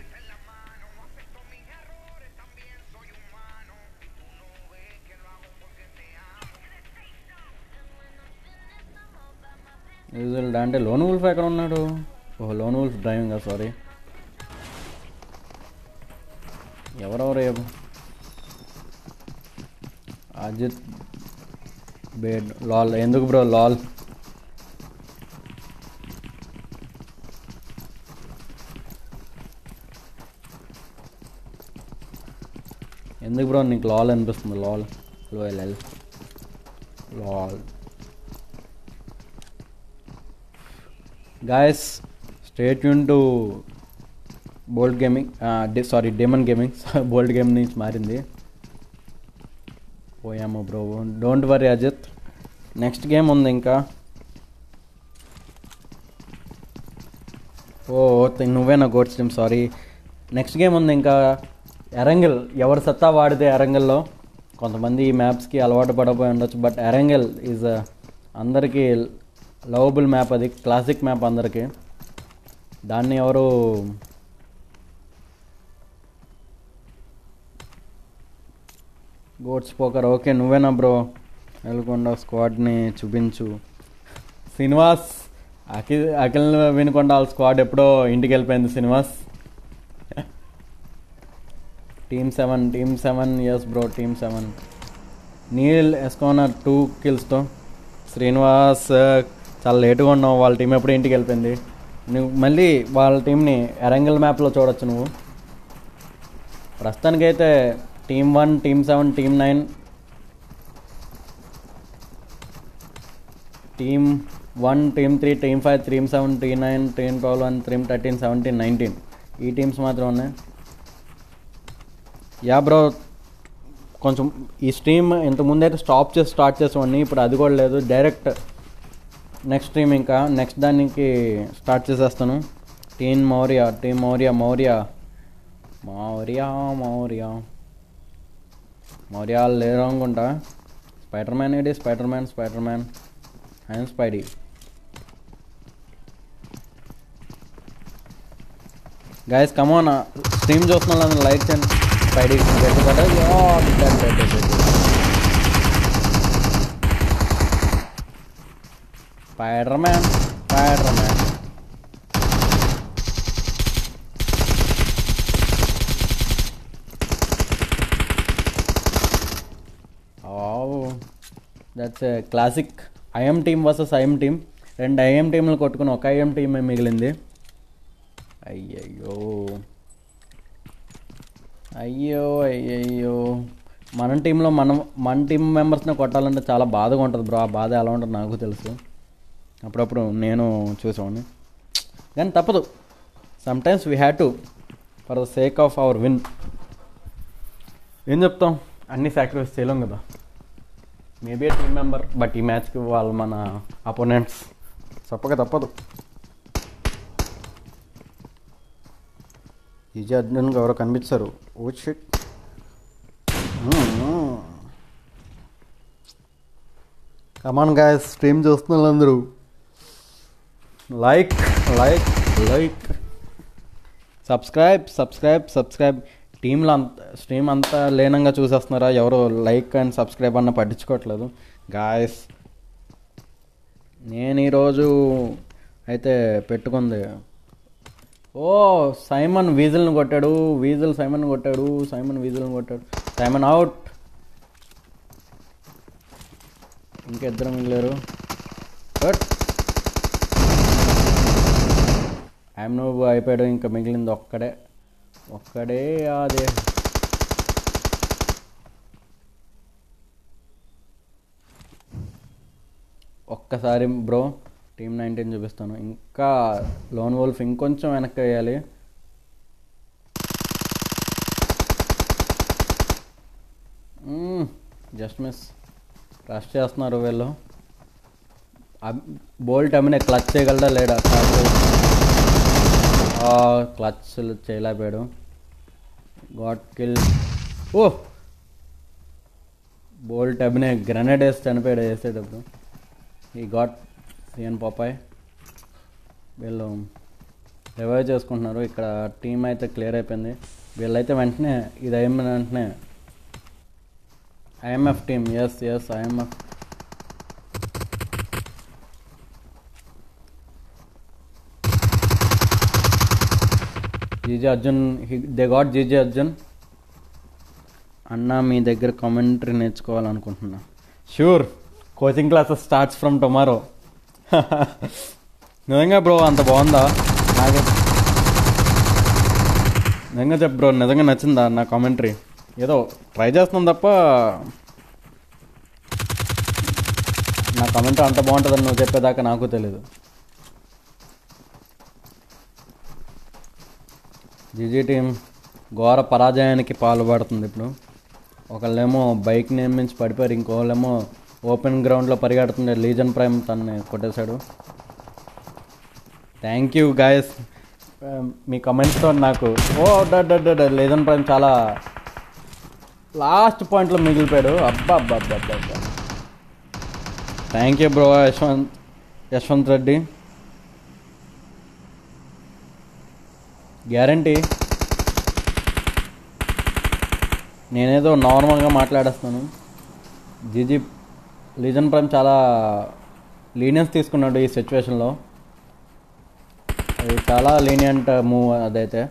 యూజువల్ అంటే లోన్ వుల్ఫ్ ఎక్కడ ఉన్నాడు ఓహో లోన్ వుల్ఫ్ డ్రైవింగ్ సారీ ఎవరెవరు ఏమో అజిత్ బేడ్ లాల్ ఎందుకు బ్రో లాల్ ఎందుకు బ్రో నీకు లాల్ అనిపిస్తుంది lol loyal L lol guys stay tuned to bold gaming sorry demon gaming bold game నుంచి మారింది పోయాము bro don't worry Ajith next game ఉంది ఇంకా ఓ తి- నువ్వే నా gods team sorry next game ఉంది ఇంకా ఎరంగిల్ ఎవరు సత్తా వాడితే ఎరంగిల్లో కొంతమంది ఈ మ్యాప్స్కి అలవాటు పడపోయి ఉండొచ్చు బట్ ఎరంగిల్ ఈజ్ అందరికీ లవబుల్ మ్యాప్ అది క్లాసిక్ మ్యాప్ అందరికీ దాన్ని ఎవరు గోడ్స్ పోకర్ ఓకే నువ్వేనా బ్రో వెల్కొండ స్క్వాడ్ని చూపించు శ్రీనివాస్ అఖిల్ అఖిల్ వినుకొండ వాళ్ళ స్క్వాడ్ ఎప్పుడో ఇంటికి వెళ్ళిపోయింది Srinivas team seven team seven yes bro team seven Neel ఎస్కోనర్ టూ కిల్స్తో శ్రీనివాస్ చాలా లేటుగా ఉన్నావు వాళ్ళ టీం ఎప్పుడు ఇంటికి వెళ్ళిపోయింది నువ్వు మళ్ళీ వాళ్ళ టీంని ఎరంగల్ మ్యాప్లో చూడొచ్చు నువ్వు ప్రస్తుతానికైతే team one team seven team nine team one team three team five team seven team nine team twelve one team thirteen seventeen nineteen ఈ టీమ్స్ మాత్రం ఉన్నాయి యా బ్రో కొంచెం ఈ స్ట్రీమ్ ఇంతకుముందు అయితే స్టాప్ చేసి స్టార్ట్ చేసేవాడిని ఇప్పుడు అది కూడా లేదు డైరెక్ట్ నెక్స్ట్ స్ట్రీమ్ ఇంకా నెక్స్ట్ దానికి స్టార్ట్ చేసేస్తాను టీన్ మౌర్య టీమ్ మౌర్య మౌర్య మౌర్య మౌర్య మౌర్య లేరు అనుకుంటా స్పైడర్ మ్యాన్ ఏడి spider man spider man IM spidey guys come on stream చూస్తున్న వాళ్ళని లైక్ చేయండి స్పైడీ గట్టి కదా spider man spider man that's classic IM team versus IM team రెండు ఐఎం టీంలు కొట్టుకుని ఒక ఐఎం టీమే మిగిలింది అయ్యయ్యో అయ్యో అయ్యయ్యో మన టీంలో మనం మన టీం మెంబర్స్ని కొట్టాలంటే చాలా బాధగా ఉంటుంది బ్రో ఆ బాధ ఎలా ఉంటుందో నాకు తెలుసు అప్పుడప్పుడు నేను చూసాను కానీ తప్పదు sometimes we had to for the sake of our win ఏం చెప్తాం అన్ని సాక్రిఫైస్ చేయలేం కదా మేబీ టీం మెంబర్ బట్ ఈ మ్యాచ్కి వాళ్ళు మన అపోనెంట్స్ చెప్పక తప్పదు ఈజీ అర్జున్గా ఎవరో కనిపించారు oh shit come on guys stream చూస్తున్నారు అందరూ like like like subscribe subscribe subscribe టీంలో అంత స్ట్రీమ్ అంతా లేనంగా చూసేస్తున్నారా ఎవరు లైక్ అండ్ సబ్స్క్రైబ్ అన్న పట్టించుకోవట్లేదు గాయస్ నేను ఈరోజు అయితే పెట్టుకుంది ఓ సైమన్ వీజల్ని కొట్టాడు వీజల్ సైమన్ కొట్టాడు సైమన్ వీజల్ని కొట్టాడు సైమన్ అవుట్ ఇంకిద్దరు మిగిలారు బట్ ఐఎమ్ నువ్వు అయిపోయాడు ఇంకా మిగిలింది ఒక్కడే ఒక్కడే అదే ఒక్కసారి బ్రో టీమ్ నైన్టీన్ చూపిస్తాను ఇంకా లోన్ వోల్ఫ్ ఇంకొంచెం వెనక్కి వేయాలి జస్ట్ మిస్ రష్ చేస్తున్నారు వీళ్ళు బోల్ట్ అమ్మిన క్లచ్ చేయగలడా లేడా క్లచ్ చేయలేకపోయాడు గాట్ కిల్ ఓ బోల్ట్ అభినే గ్రెనేడ్ వేసి చనిపోయాడు వేసేటప్పుడు ఈ గాట్ సిఎన్ పాపాయ్ వీళ్ళు రివైవ్ చేసుకుంటున్నారు ఇక్కడ టీం అయితే క్లియర్ అయిపోయింది వీళ్ళైతే వెంటనే ఇది అయిన వెంటనే IMF team yes yes IMF GJ Arjun they got GJ Arjun అన్న మీ దగ్గర కామెంటరీ నేర్చుకోవాలనుకుంటున్నా sure coaching classes starts from tomorrow నిజంగా బ్రో అంత బాగుందా నాకే నిజంగా చెప్పు బ్రో నిజంగా నచ్చిందా నా కామెంటరీ ఏదో ట్రై చేస్తున్నాం తప్ప నా కామెంటరీ అంత బాగుంటుందని నువ్వు చెప్పేదాకా నాకు తెలియదు జీజీ టీం ఘోర పరాజయానికి పాల్పడుతుంది ఇప్పుడు ఒకళ్ళేమో బైక్ నిర్మించి పడిపోయారు ఇంకోళ్ళేమో ఓపెన్ గ్రౌండ్లో పరిగెడుతుండే లీజన్ ప్రైమ్ తనని కొట్టేశాడు థ్యాంక్ యూ గాయస్ మీ కమెంట్స్తో నాకు ఓ లీజన్ ప్రైమ్ చాలా లాస్ట్ పాయింట్లో మిగిలిపోయాడు అబ్బా అబ్బా అబ్బా అబ్బా అబ్బా thank you bro Yashwant Yashwant Reddy guarantee నేనేదో నార్మల్గా మాట్లాడేస్తాను జీజీ లీజన్ ప్రైమ్ చాలా లీనియన్స్ తీసుకున్నాడు ఈ సిచ్యువేషన్లో అది చాలా లీనియంట్ మూవ్ అదైతే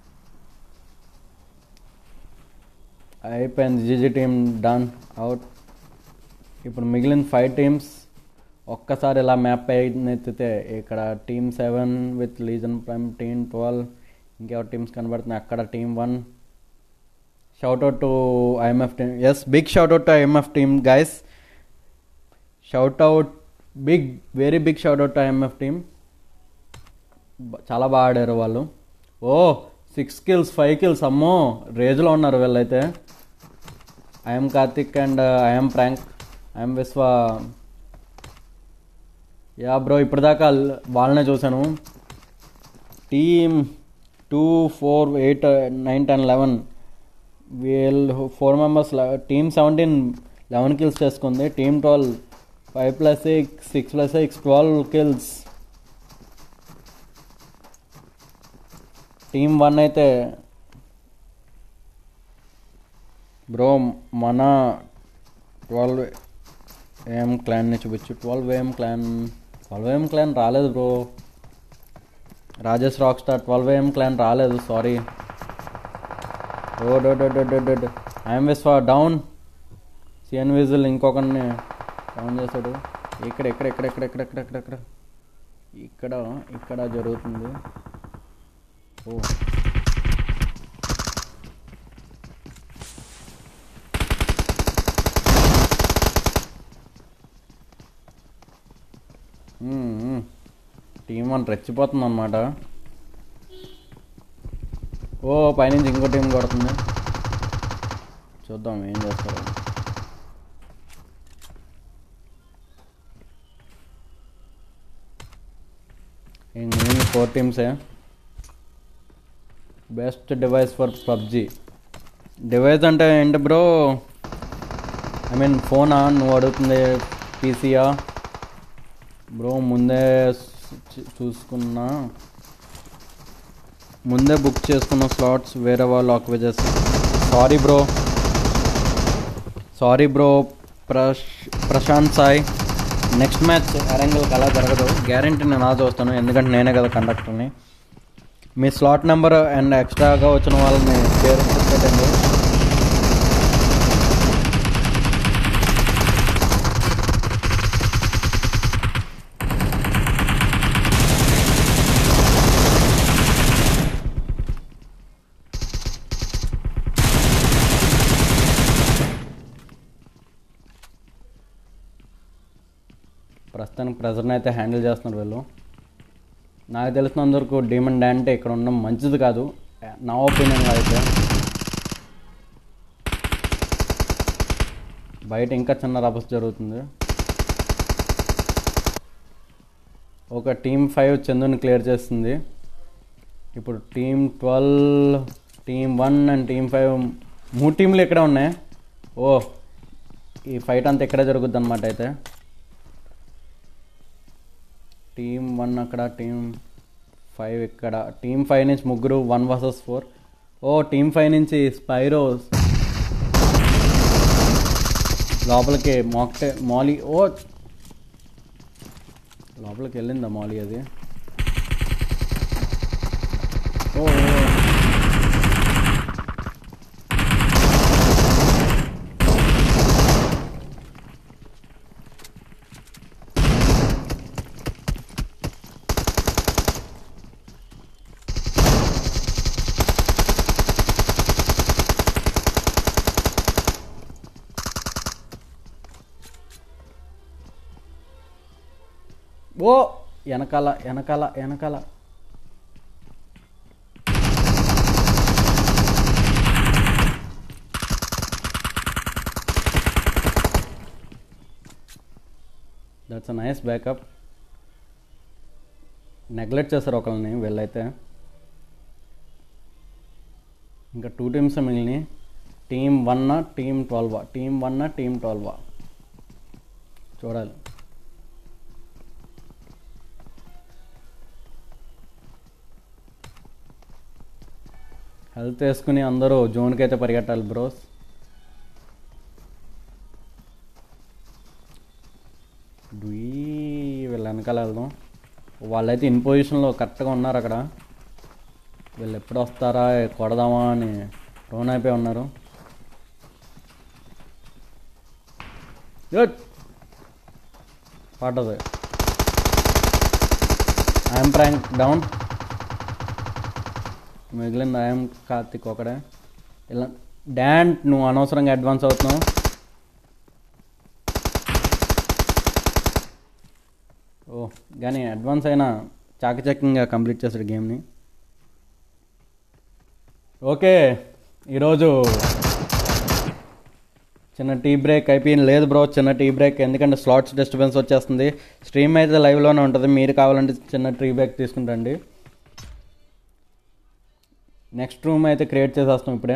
అయిపోయింది జీజీ టీమ్ డన్ అవుట్ ఇప్పుడు మిగిలిన ఫైవ్ టీమ్స్ ఒక్కసారి ఇలా మ్యాప్ పైన ఎత్తితే ఇక్కడ team seven with legion prime team twelve ఇంకెవరి టీమ్స్ కనబడుతున్నాయి అక్కడ team one shoutout to IMF team yes big shoutout to IMF team guys shoutout big very big shoutout to IMF team చాలా బాగా ఆడారు వాళ్ళు ఓ సిక్స్ కిల్స్ ఫైవ్ కిల్స్ అమ్మో రేజ్లో ఉన్నారు వీళ్ళైతే IM Karthik and IM prank IM Vishwa yeah bro ఇప్పటిదాకా వాళ్ళనే చూశాను team two four eight nine ten eleven వీళ్ళు four members team seventeen eleven kills చేసుకుంది team twelve five plus six six plus six twelve kills team one అయితే బ్రో మన ట్వెల్వ్ ఏఎం క్లాన్ని చూపించు twelve AM clan twelve AM clan రాలేదు bro Rajesh rock star twelve AM clan రాలేదు సారీ ఓ డో డో డో డో డో డో IM wiz for down CN whistle ఇంకొకరిని డౌన్ చేశాడు ఇక్కడ ఇక్కడ ఇక్కడ ఇక్కడ ఇక్కడ ఇక్కడ ఇక్కడ ఇక్కడ ఇక్కడ ఇక్కడ జరుగుతుంది ఓ టీం వన్ రెచ్చిపోతుంది అనమాట ఓ పైనుంచి ఇంకో టీం కొడుతుంది చూద్దాం ఏం చేస్తారు ఇంక ఫోర్ టీమ్సే best device for PUBG device అంటే ఏంటి బ్రో ఐ మీన్ ఫోనా నువ్వు అడుగుతుంది పీసీయా బ్రో ముందే చూ- చూసుకున్నా ముందే బుక్ చేసుకున్న స్లాట్స్ వేరే వాళ్ళు ఆక్యుపై చేస్తారు సారీ బ్రో సారీ బ్రో ప్రశ్ ప్రశాంత్ సాయ్ నెక్స్ట్ మ్యాచ్ అరంగల్కి అలా జరగదు గ్యారంటీ నేను ఆ చూస్తాను ఎందుకంటే నేనే కదా కండక్టర్ని మీ స్లాట్ నెంబర్ అండ్ ఎక్స్ట్రాగా వచ్చిన వాళ్ళని పేరు పెట్టండి ప్రస్తుతానికి ప్రెజర్ని అయితే హ్యాండిల్ చేస్తున్నారు వీళ్ళు నాకు తెలిసినందుకు డిమండ్ అంటే ఇక్కడ ఉండడం మంచిది కాదు నా ఒపీనియన్గా అయితే బయట ఇంకా చిన్న రభస్ జరుగుతుంది ఒక టీమ్ ఫైవ్ చందుని క్లియర్ చేస్తుంది ఇప్పుడు team twelve team one and team five మూడు టీంలు ఇక్కడే ఉన్నాయి ఓ ఈ ఫైట్ అంతా ఇక్కడే జరుగుద్ది అనమాట అయితే టీమ్ వన్ అక్కడ టీమ్ ఫైవ్ ఇక్కడ టీమ్ ఫైవ్ నుంచి ముగ్గురు వన్ వర్సెస్ ఫోర్ ఓ టీమ్ ఫైవ్ నుంచి స్పైరోస్ లోపలికి మాక్టే మాలీ ఓ లోపలికి వెళ్ళిందా మాలీ అది ఓ ఓ. ఓ వెనకాల వెనకాల వెనకాల that's a nice backup neglect చేస్తారు ఒకరిని వీళ్ళైతే ఇంకా టూ టీమ్స్ మిగిలినాయి team one team twelve team one team twelve చూడాలి హెల్త్ వేసుకుని అందరూ జోన్కి అయితే పరిగెట్టాలి బ్రోస్ డీ వీళ్ళ వెనకాల వెళ్దాం వాళ్ళైతే ఇన్ పొజిషన్లో కరెక్ట్గా ఉన్నారు అక్కడ వీళ్ళు ఎప్పుడు వస్తారా కొడదామా అని రోన్ అయిపోయి ఉన్నారు గుడ్ పడ్డది ఐఎమ్ ప్రాంక్ డౌన్ మిగిలింది ఐఎమ్ కార్తిక్ ఒకడే ఇలా డాన్ నువ్వు అనవసరంగా అడ్వాన్స్ అవుతున్నావు ఓ కానీ అడ్వాన్స్ అయినా చాకచక్యంగా కంప్లీట్ చేశాడు గేమ్ని ఓకే ఈరోజు చిన్న టీ బ్రేక్ అయిపోయింది లేదు బ్రో చిన్న టీ బ్రేక్ ఎందుకంటే స్లాట్స్ డిస్టర్బెన్స్ వచ్చేస్తుంది స్ట్రీమ్ అయితే లైవ్లోనే ఉంటుంది మీరు కావాలంటే చిన్న టీ బ్రేక్ తీసుకుంటండి నెక్స్ట్ రూమ్ అయితే క్రియేట్ చేసేస్తాం ఇప్పుడే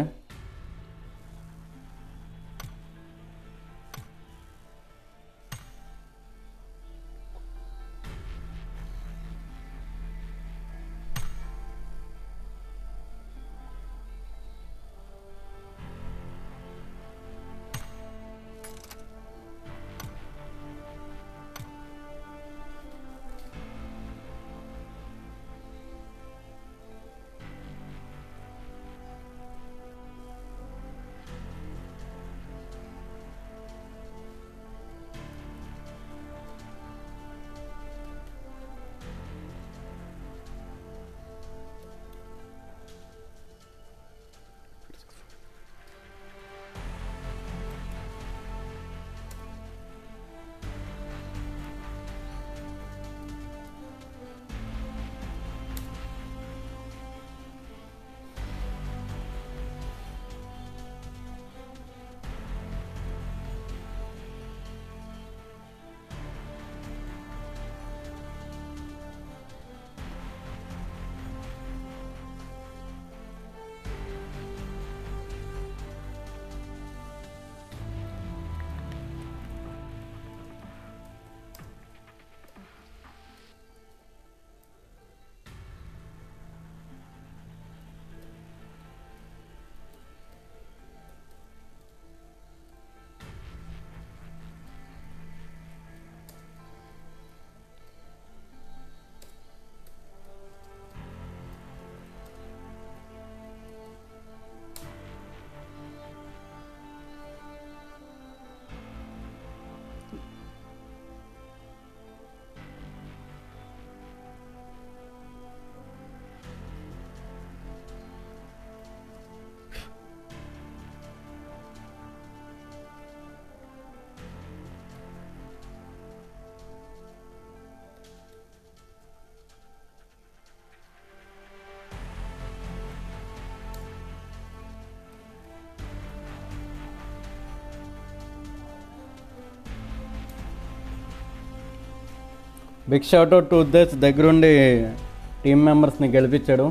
big shoutout to Uddesh దగ్గరుండి టీం మెంబర్స్ని గెలిపించాడు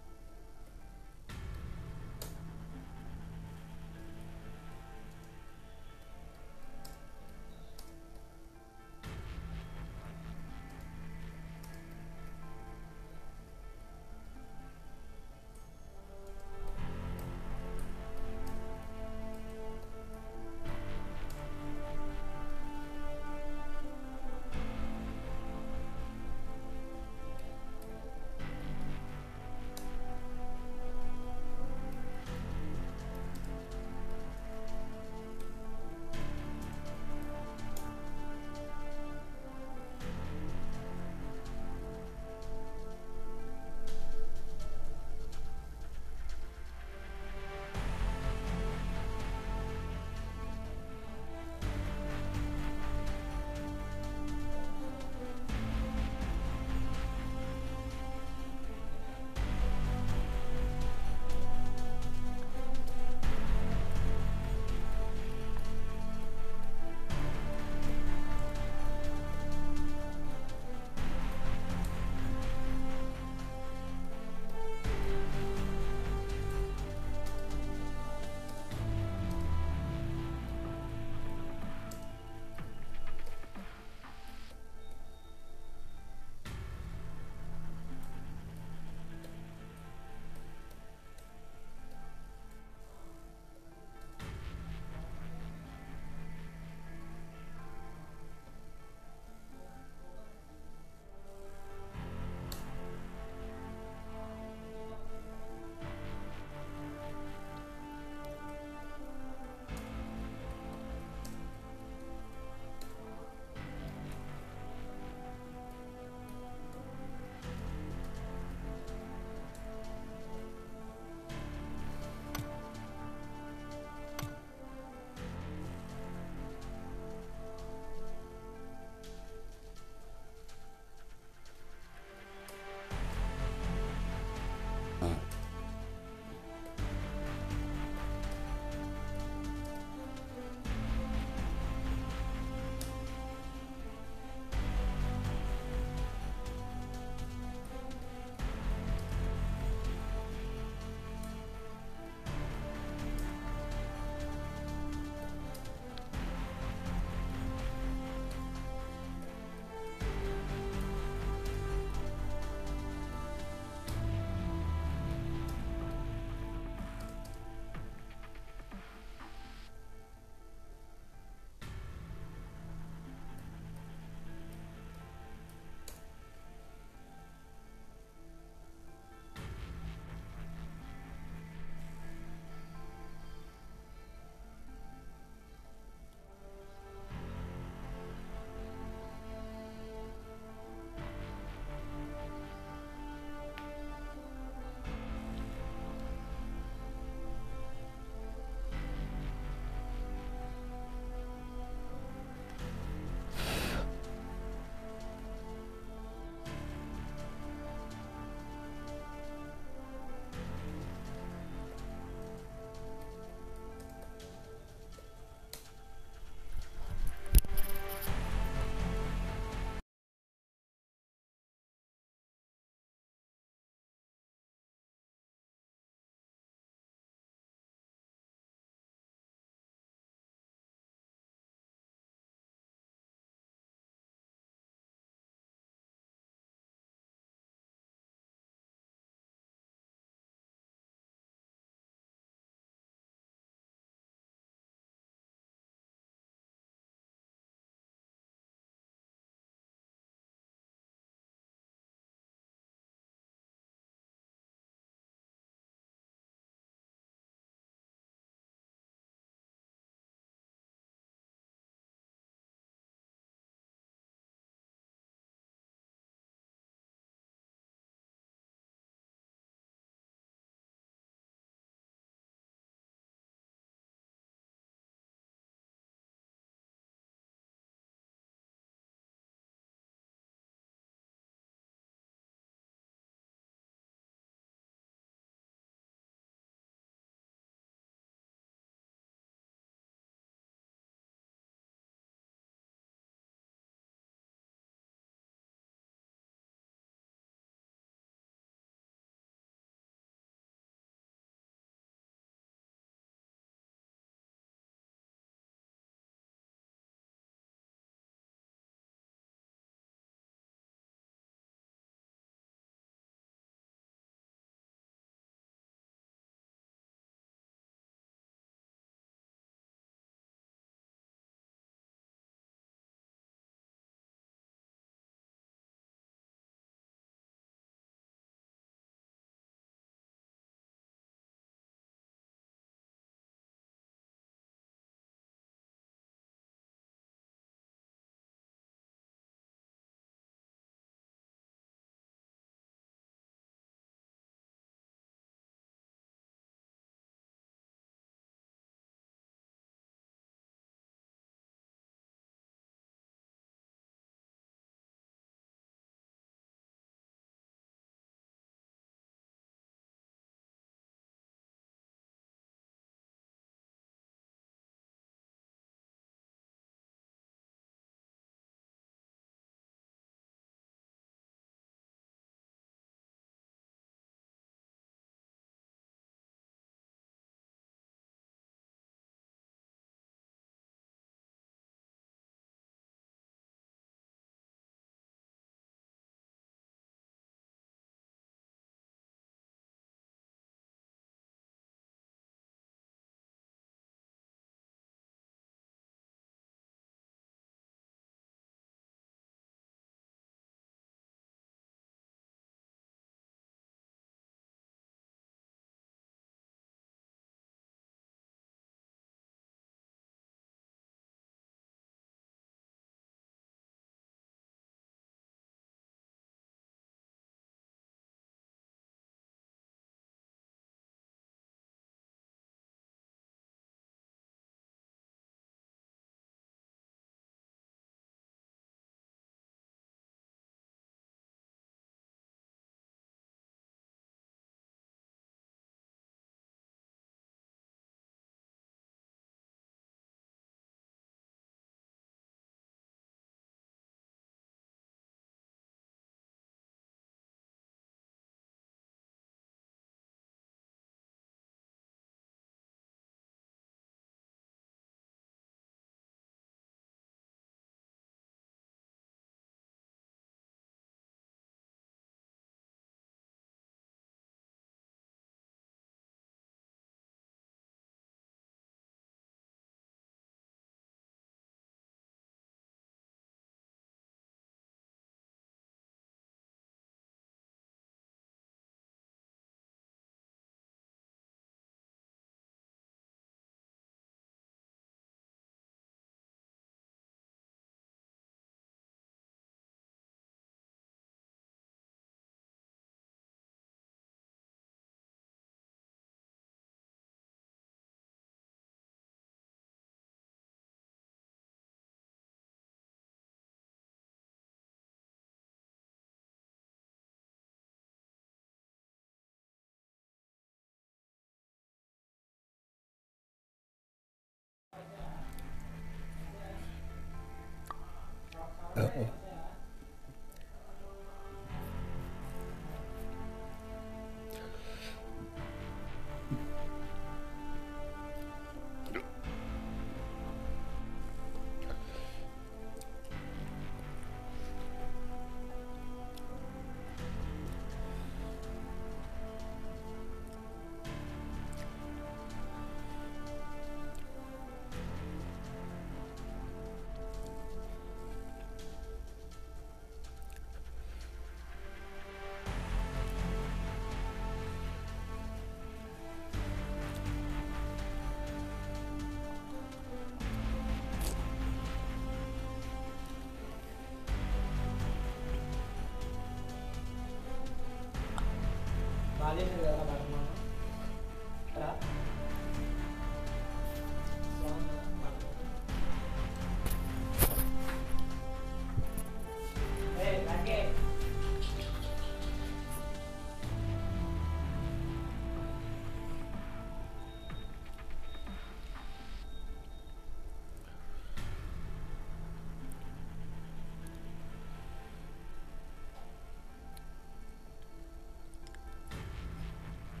ఆ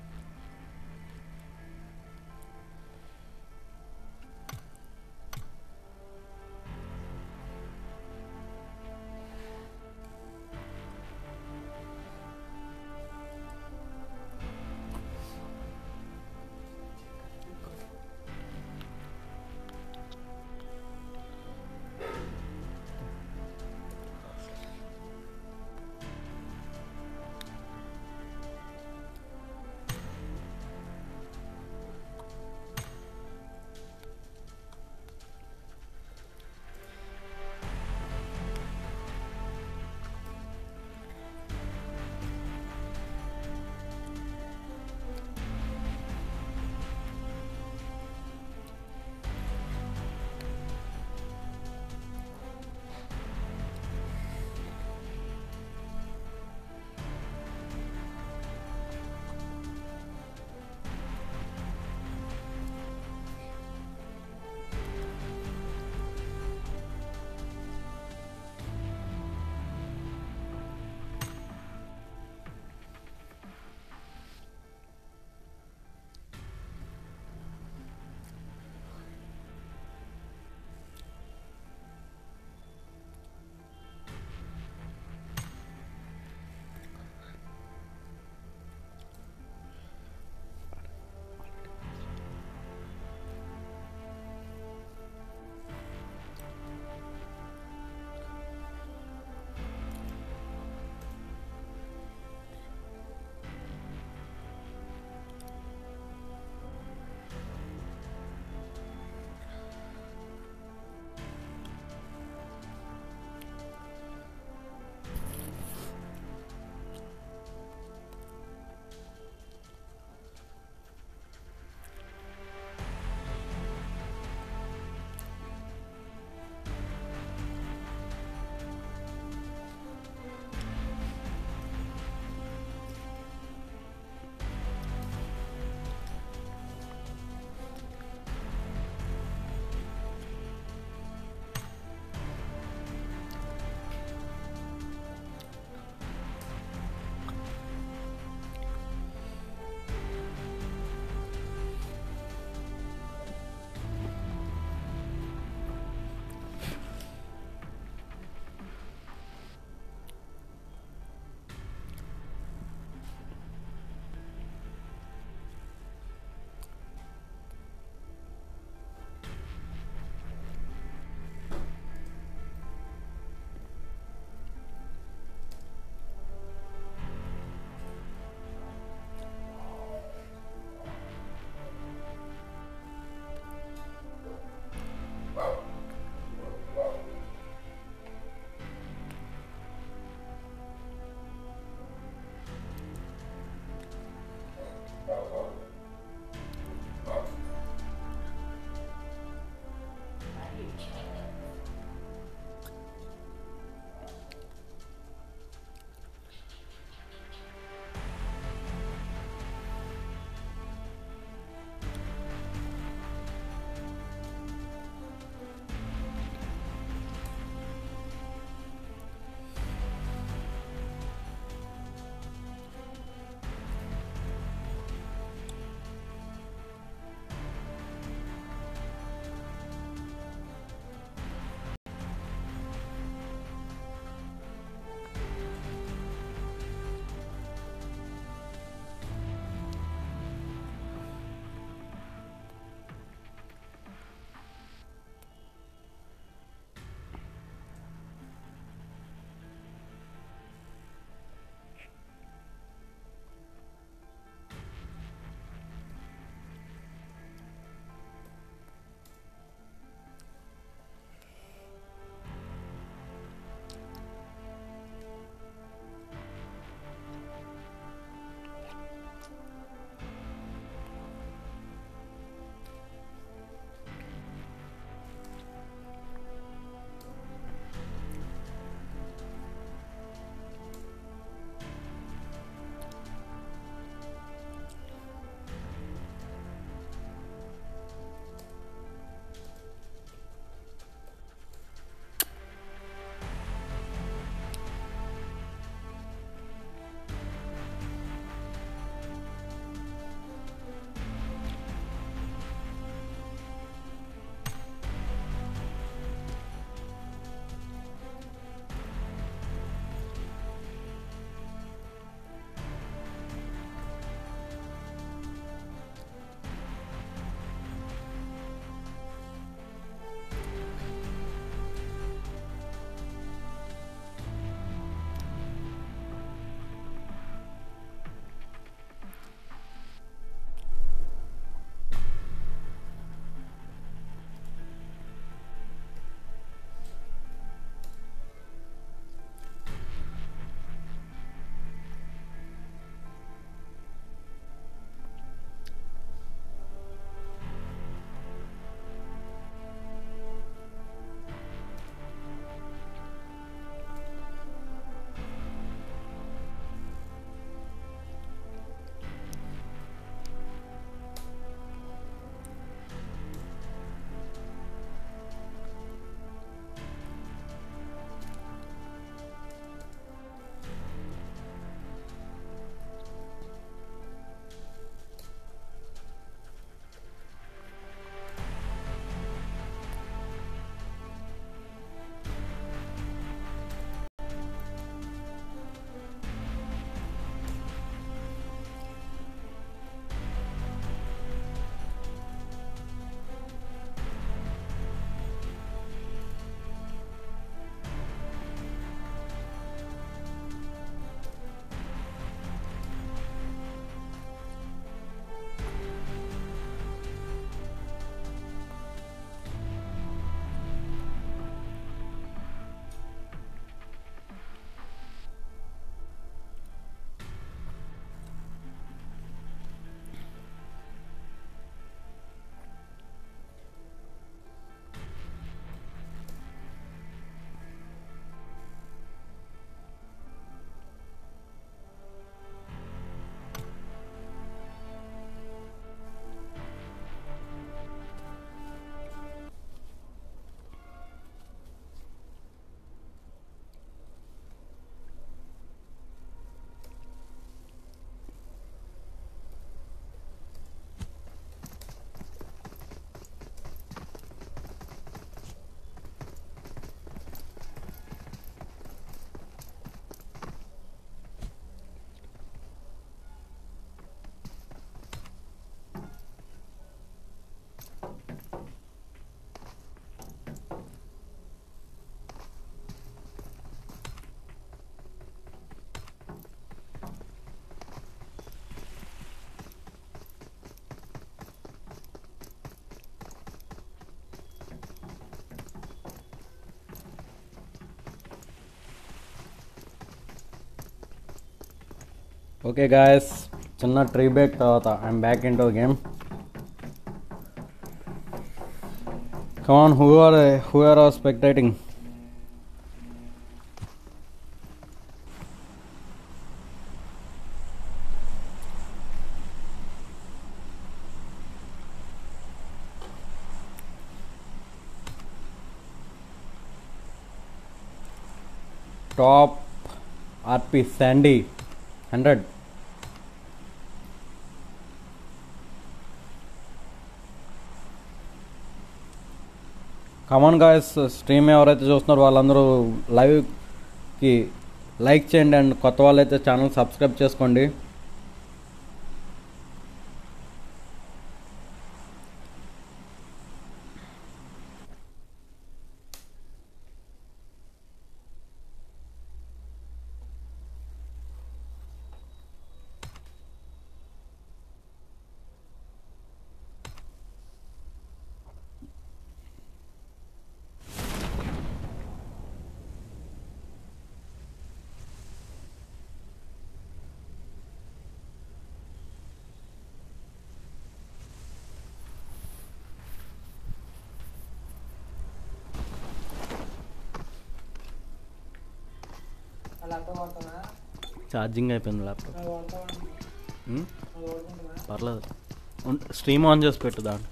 ఓకే గాయస్ చిన్న ట్రీ బ్రేక్ తర్వాత I'm back in to game come on who are who are are spectating top RP Sandy hundred come on guys stream ఎవరైతే చూస్తున్నారో వాళ్ళందరూ లైవ్కి లైక్ చేయండి అండ్ కొత్త వాళ్ళైతే ఛానల్ సబ్స్క్రైబ్ చేసుకోండి ఛార్జింగ్ అయిపోయింది ల్యాప్టాప్ ఉమ్, పర్లేదు ఉన్- స్ట్రీమ్ ఆన్ చేసి పెట్టు దాంట్లో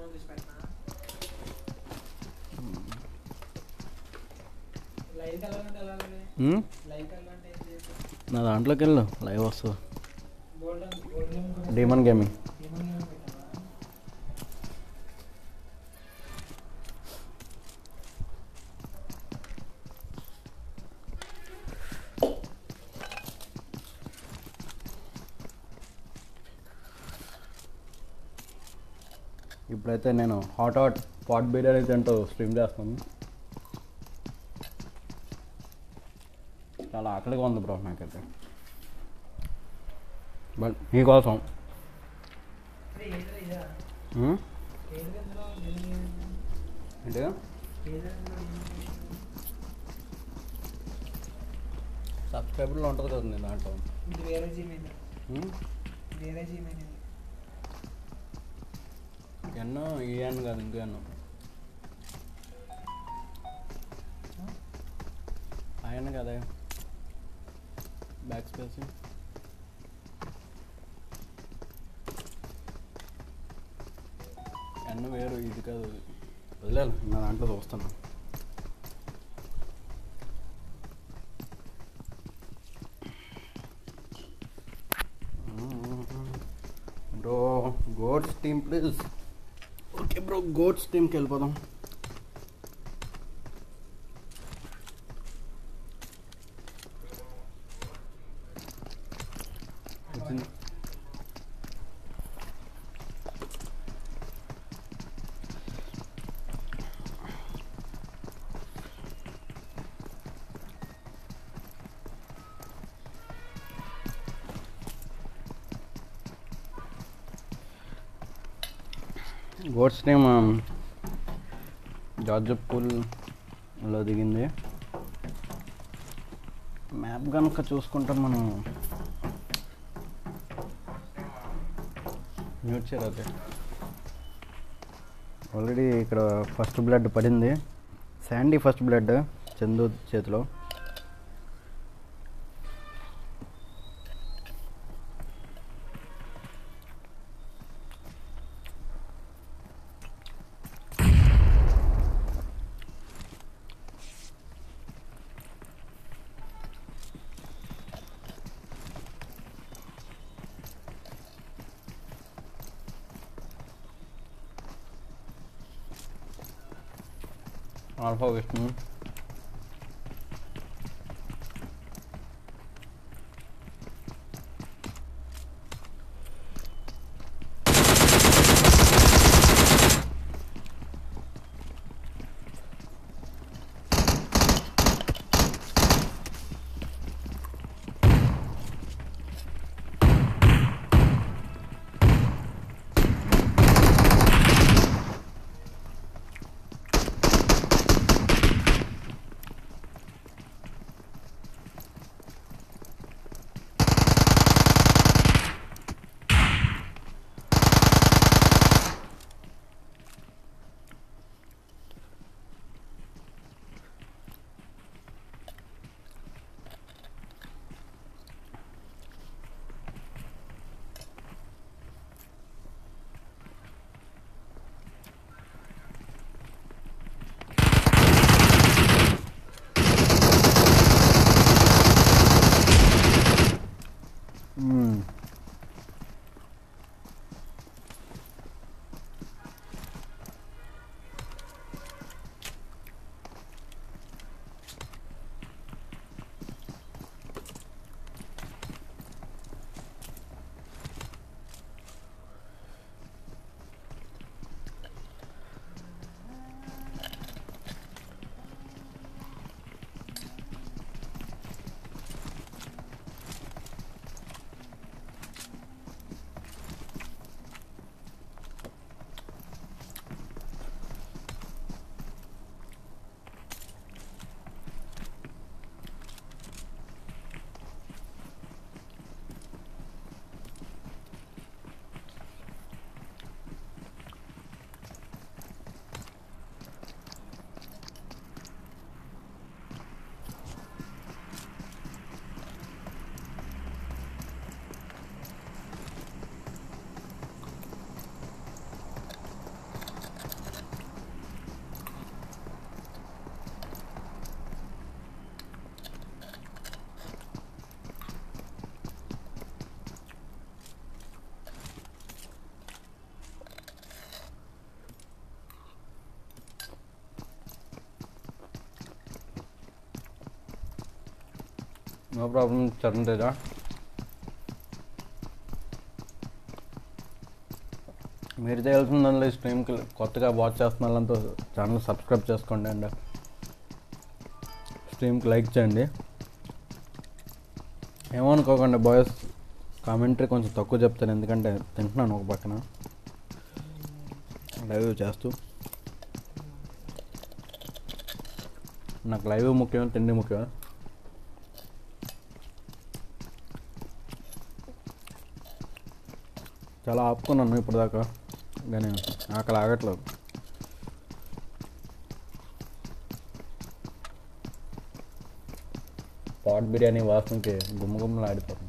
ఉమ్? నా దాంట్లోకి వెళ్ళు లైవ్ వస్తుంది డీమన్ గేమింగ్ ఇప్పుడైతే నేను హాట్ హాట్ పాట్ బిర్యానీ తింటూ స్ట్రీమ్ చేస్తాను చాలా ఆకలిగా ఉంది బ్రో నాకైతే బట్ మీకోసం ఉమ్? ఏంటి సబ్స్క్రైబర్లో ఉంటుంది కదా నేను దాంట్లో ఇది వేరే జీమెయిల్ ఉమ్? వేరే జీమెయిల్ ఇది ఎన్నో ఈఎన్ కాదు ఇంకో ఎన్నో ఆయన కదా బ్యాక్ స్పేస్ ఎన్న వేరు ఇది కాదు వదిలేదు నా దాంట్లో చూస్తాను bro gods team please okay bro gods టీమ్కి వెళ్ళిపోదాం వచ్చింది. గోడ్స్ టీమ్ జార్జపూల్లో దిగింది మ్యాప్ కనుక చూసుకుంటే మనం మ్యూట్ చేయరు అదే ఆల్రెడీ ఇక్కడ ఫస్ట్ బ్లడ్ పడింది శాండీ ఫస్ట్ బ్లడ్ చందు చేతిలో alpha Vishnu hmm. No problem Charan Teja మీరు చేయాల్సిందంలో ఈ స్ట్రీమ్కి కొత్తగా వాచ్ చేస్తున్న వాళ్ళంతా ఛానల్ సబ్స్క్రైబ్ చేసుకోండి అండ్ స్ట్రీమ్కి లైక్ చేయండి ఏమనుకోకండి బాయ్స్ కామెంటరీ కొంచెం తక్కువ చెప్తాను ఎందుకంటే తింటున్నాను ఒక పక్కన లైవ్ చేస్తూ నాకు లైవ్ ముఖ్యం తిండి ముఖ్యం చాలా ఆపుకున్నాను ఇప్పటిదాకా కానీ ఆకలి ఆగట్లేదు పాట్ బిర్యానీ వాసనకి గుమ్మ గుమ్మలు ఆడిపోతుంది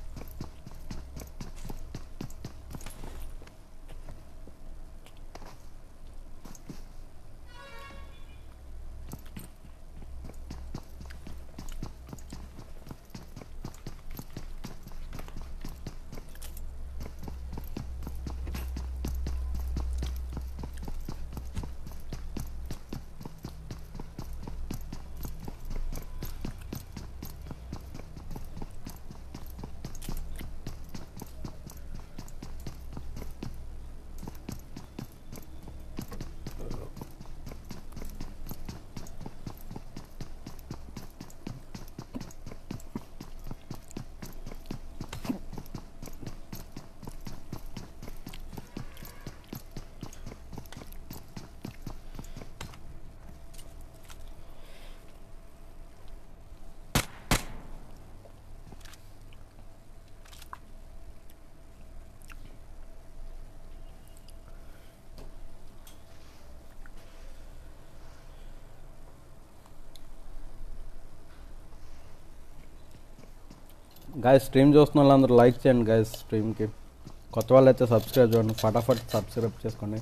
గాయస్ స్ట్రీమ్ చూస్తున్న వాళ్ళందరూ లైక్ చేయండి గాయస్ స్ట్రీమ్కి కొత్త వాళ్ళు అయితే సబ్స్క్రైబ్ చేయండి ఫటాఫట్ సబ్స్క్రైబ్ చేసుకోండి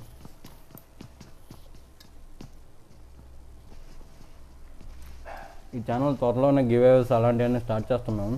ఈ ఛానల్ త్వరలోనే గివ్ అవేస్ అలాంటివన్నీ స్టార్ట్ చేస్తున్నాం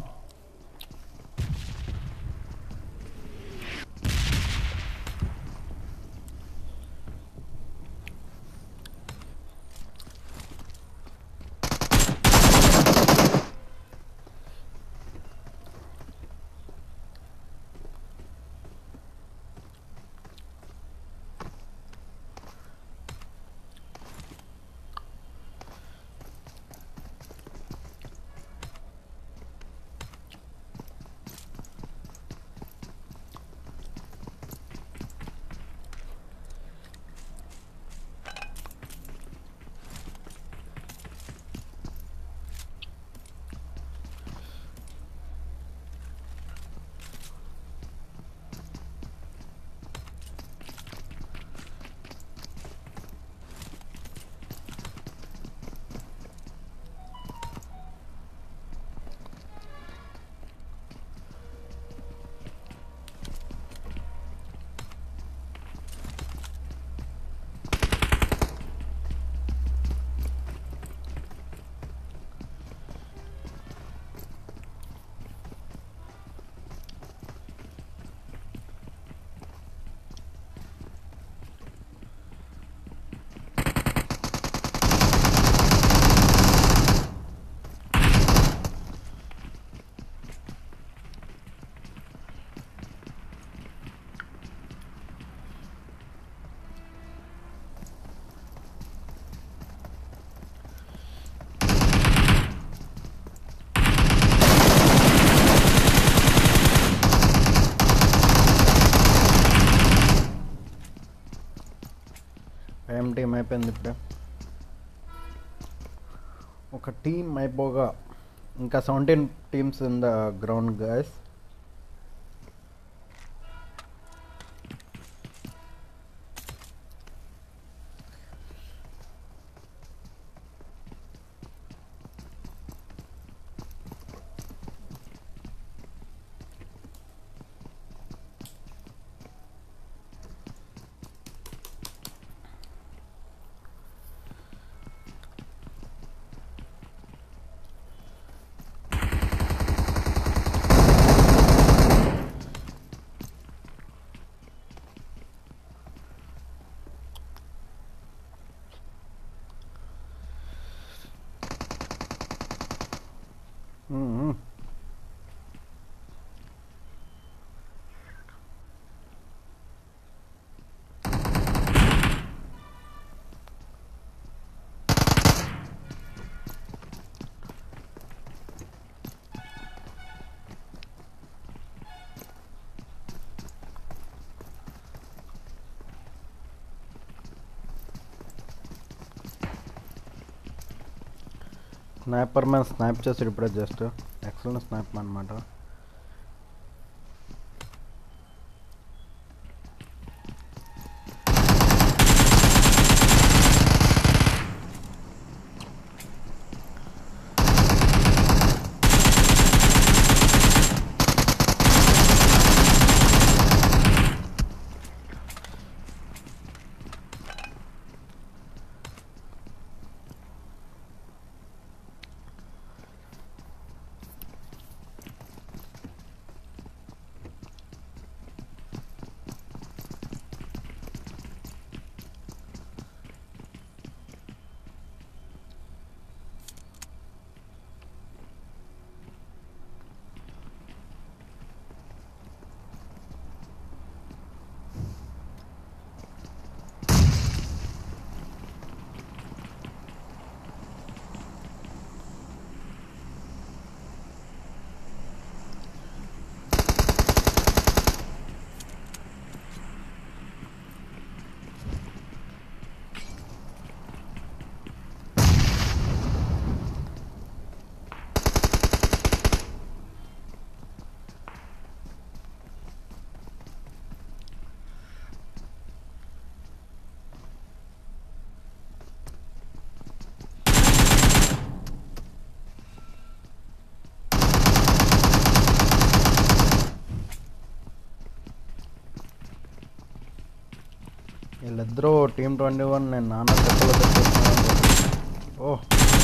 టీం అయిపోయింది ఇప్పుడే ఒక టీం అయిపోగా ఇంకా seventeen teams in the ground guys snapper man snap చేసాడు ఇప్పుడే జస్ట్ ఎక్సలెంట్ స్నాప్ అనమాట వీళ్ళిద్దరూ టీమ్ ట్వంటీ వన్ నేను నాన్న దెబ్బలు తెచ్చేస్తున్నాను ఓ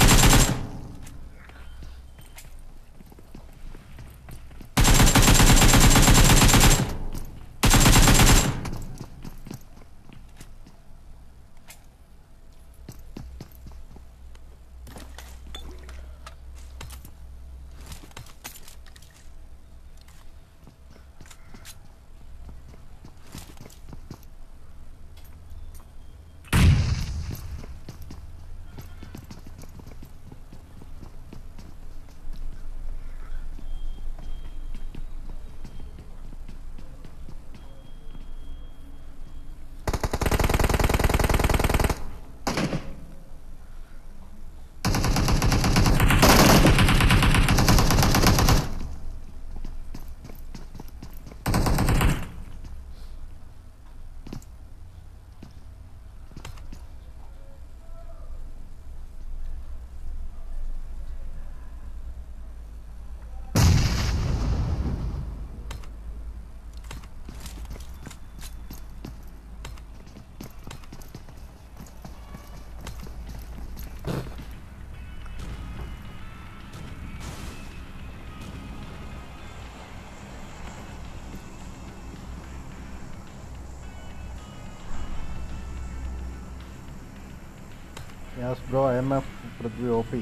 Yes, bro, IMF Prithvi OP.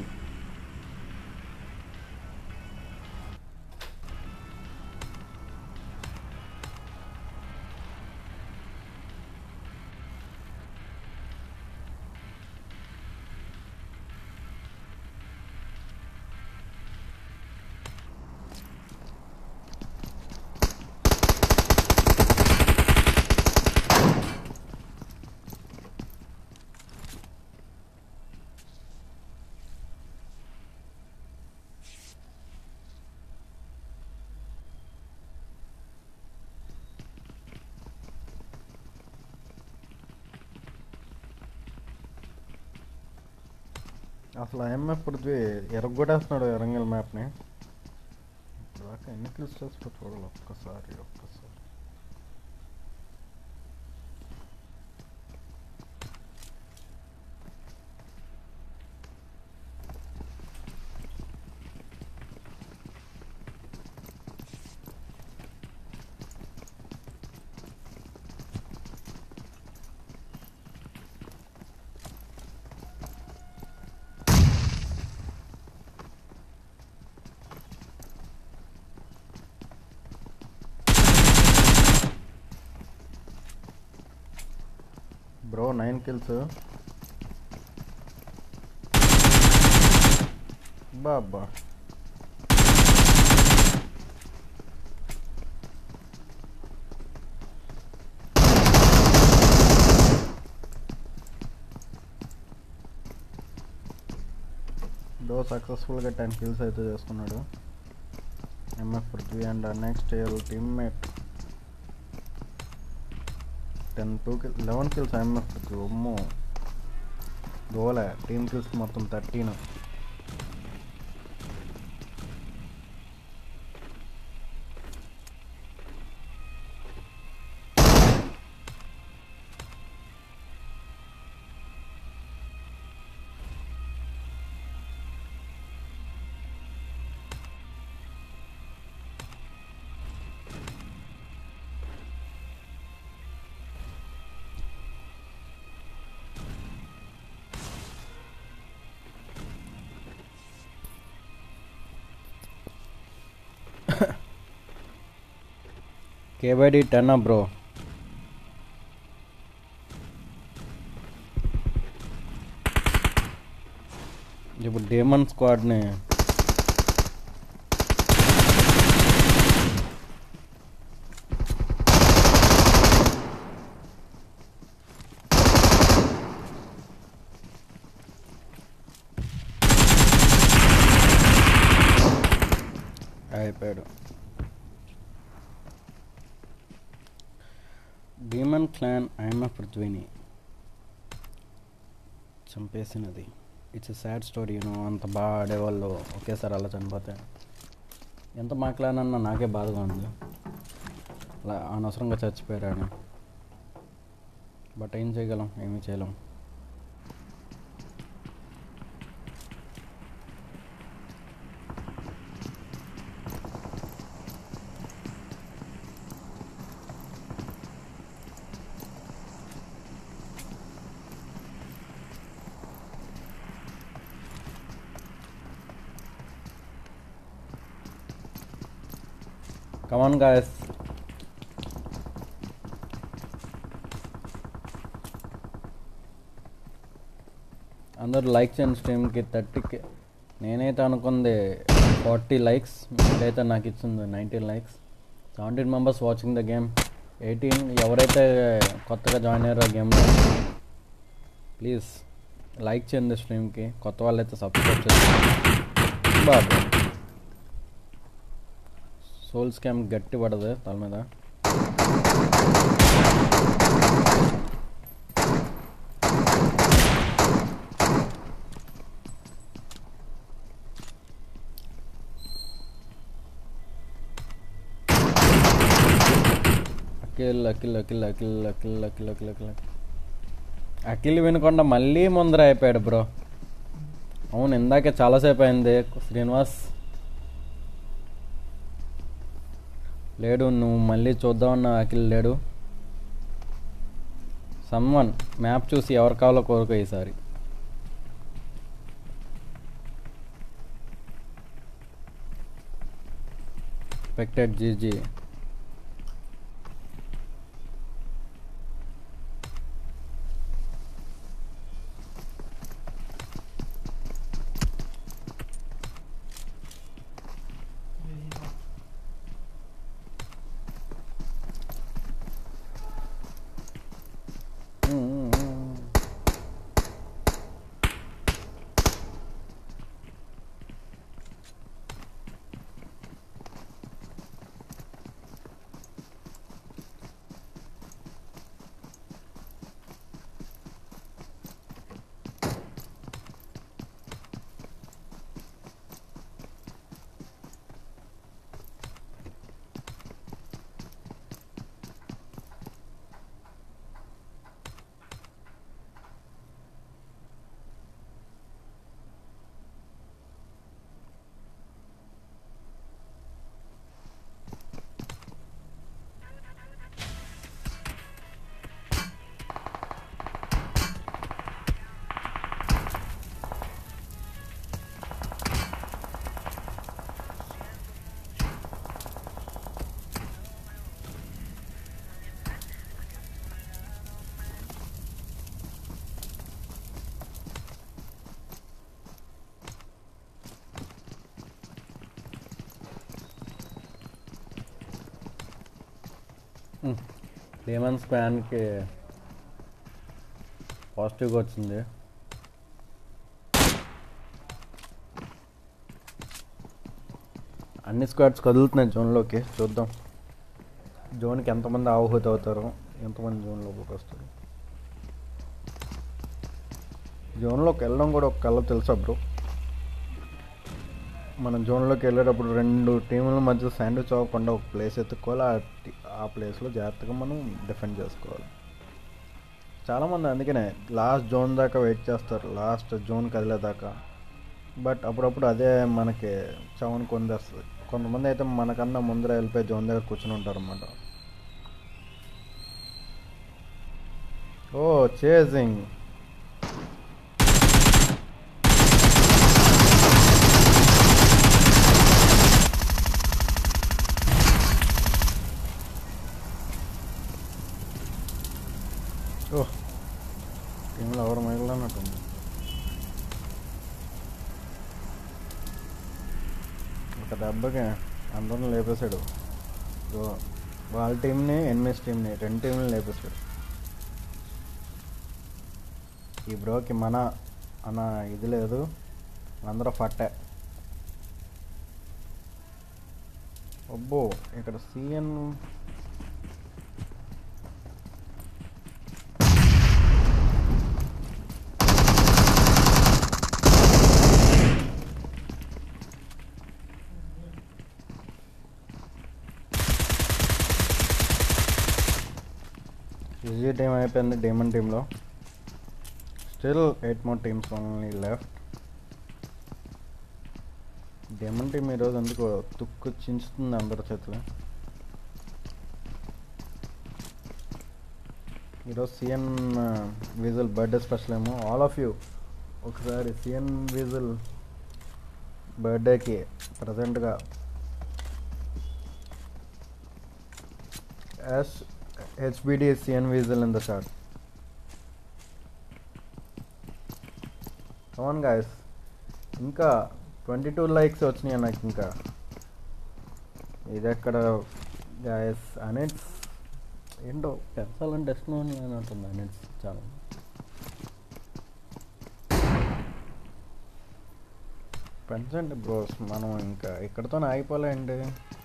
అసలు ఐఎంఎఫ్ పృథ్వీ ఎరగొట్టేస్తున్నాడు ఎరంగల్ మ్యాప్ని దాకా ఎన్ని కిల్స్ చేస్తా చూడాలి ఒక్కసారి ఒక్కసారి బ్రో నైన్ కిల్స్ బాబా డో సక్సెస్ఫుల్గా టెన్ కిల్స్ అయితే చేసుకున్నాడు MF Prithvi and next year teammate ten two kill eleven kills MF Prithvi ఒమ్మో గోలే టీమ్ కిల్స్ మొత్తం థర్టీన్ కేబైడి టెన్ బ్రో ఇప్పుడు డేమన్ స్క్వాడ్ని అయిపోయాడు డీమన్ క్లాన్ ఐఎమ్ఎఫ్ పృథ్వీని చంపేసినది it's a sad story you know అంత బాగా ఆడేవాళ్ళు ఒకేసారి అలా చనిపోతే ఎంత మాట్లాడినన్నా నాకే బాధగా ఉంది అలా అనవసరంగా చచ్చిపోయారని బట్ ఏం చేయగలం ఏమీ చేయలేం కమాన్ గాయస్ అందరూ లైక్ చేయండి స్ట్రీమ్కి థర్టీకి నేనైతే అనుకుంది ఫార్టీ లైక్స్ మీరైతే నాకు ఇచ్చింది nineteen likes seventeen members watching the game eighteen ఎవరైతే కొత్తగా జాయిన్ అయ్యారో గేమ్లో ప్లీజ్ లైక్ చేయండి స్ట్రీమ్కి కొత్త వాళ్ళైతే సబ్స్క్రైబ్ చేయండి బాబు సోల్ స్కామ్ గట్టి పడదు తల మీద అఖిల్ అఖిల్ అఖిల్ అఖిల్ అఖిల్ అఖిల్ అఖిల్ అఖిల్ అఖిల్ వినకుండా మళ్ళీ ముందర అయిపోయాడు బ్రో అవును ఇందాకే చాలాసేపు అయింది శ్రీనివాస్ లేడు నువ్వు మళ్ళీ చూద్దామన్న అఖిల్ లేడు సమ్వన్ మ్యాప్ చూసి ఎవరు కావాలో కోరుకో ఈసారి ఎక్స్పెక్టెడ్ జీజీ డేమన్స్ ఫ్యాన్కి పాజిటివ్గా వచ్చింది అన్ని స్క్వాడ్స్ కదులుతున్నాయి జోన్లోకి చూద్దాం జోన్కి ఎంతమంది ఆహుతి అవుతారు ఎంతమంది జోన్లోకి వస్తారు జోన్లోకి వెళ్ళడం కూడా ఒక కళ్ళ తెలుసా బ్రో మనం జోన్లోకి వెళ్ళేటప్పుడు రెండు టీముల మధ్య శాండ్విచ్ అవ్వకుండా ఒక ప్లేస్ ఎత్తుక్కోవాలి ఆ టి- ఆ ప్లేస్లో జాగ్రత్తగా మనం డిఫెండ్ చేసుకోవాలి చాలామంది అందుకనే లాస్ట్ జోన్ దాకా వెయిట్ చేస్తారు లాస్ట్ జోన్ కదిలేదాకా బట్ అప్పుడప్పుడు అదే మనకి చవన్ కొందేస్తుంది కొంతమంది అయితే మనకన్నా ముందర వెళ్ళిపోయి జోన్ దగ్గర కూర్చుని ఉంటారు అన్నమాట ఓ చేజింగ్ ఓ టీంలో ఎవరు మిగిలినట్టుంది ఒక దెబ్బకి అందరిని లేపేశాడు సో వాళ్ళ టీంని ఎన్ఎస్ టీంని రెండు టీంని లేపేశాడు ఈ బ్రోకి మన అన్న ఇది లేదు అందరూ ఫట్టే అబ్బో ఇక్కడ సిఎన్ ఈజీ టీం అయిపోయింది డేమన్ టీంలో still eight more teams only left demon team ఈరోజు ఎందుకు తుక్కు చించుతుంది అందరి చేతులు ఈరోజు సిఎన్ విజువల్ బర్త్డే స్పెషల్ ఏమో ఆల్ ఆఫ్ యూ ఒకసారి సిఎన్ విజువల్ బర్త్డేకి ప్రజెంట్గా hash HBD CN visual in the short come on guys ఇంకా ట్వంటీ టూ లైక్స్ వచ్చినాయి నాకు ఇంకా ఇది ఎక్కడ గాయస్ అనెట్స్ ఏంటో పెంచాలంటే ఇష్టం అని అంటుంది అనెట్స్ చాలా పెంచండి బ్రోస్ మనం ఇంకా ఇక్కడతోనే ఆగిపోలేండి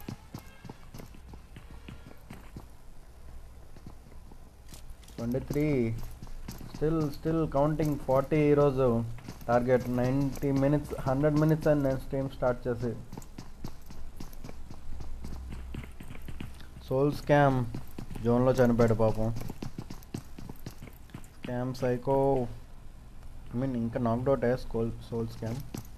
twenty three still still counting forty ఈరోజు target ninety minutes hundred minutes అని నేను స్ట్రీమ్ స్టార్ట్ చేసి సోల్ స్కామ్ జోన్లో చనిపోయాడు పాపం స్కామ్ సైకో ఐ మీన్ ఇంకా నాక్డౌట్ అయ్యా స్కోల్ సోల్ స్కామ్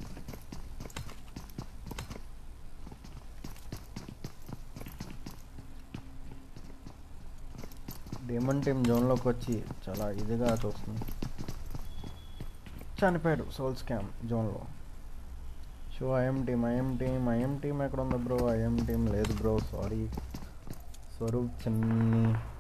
డేమన్ టీమ్ జోన్లోకి వచ్చి చాలా ఇదిగా చూస్తుంది చనిపోయాడు సోల్ స్కామ్ జోన్లో షో IM team IM team IM team ఎక్కడ ఉంది బ్రో ఐఎం టీమ్ లేదు బ్రో సారీ స్వరూప్ చిన్ని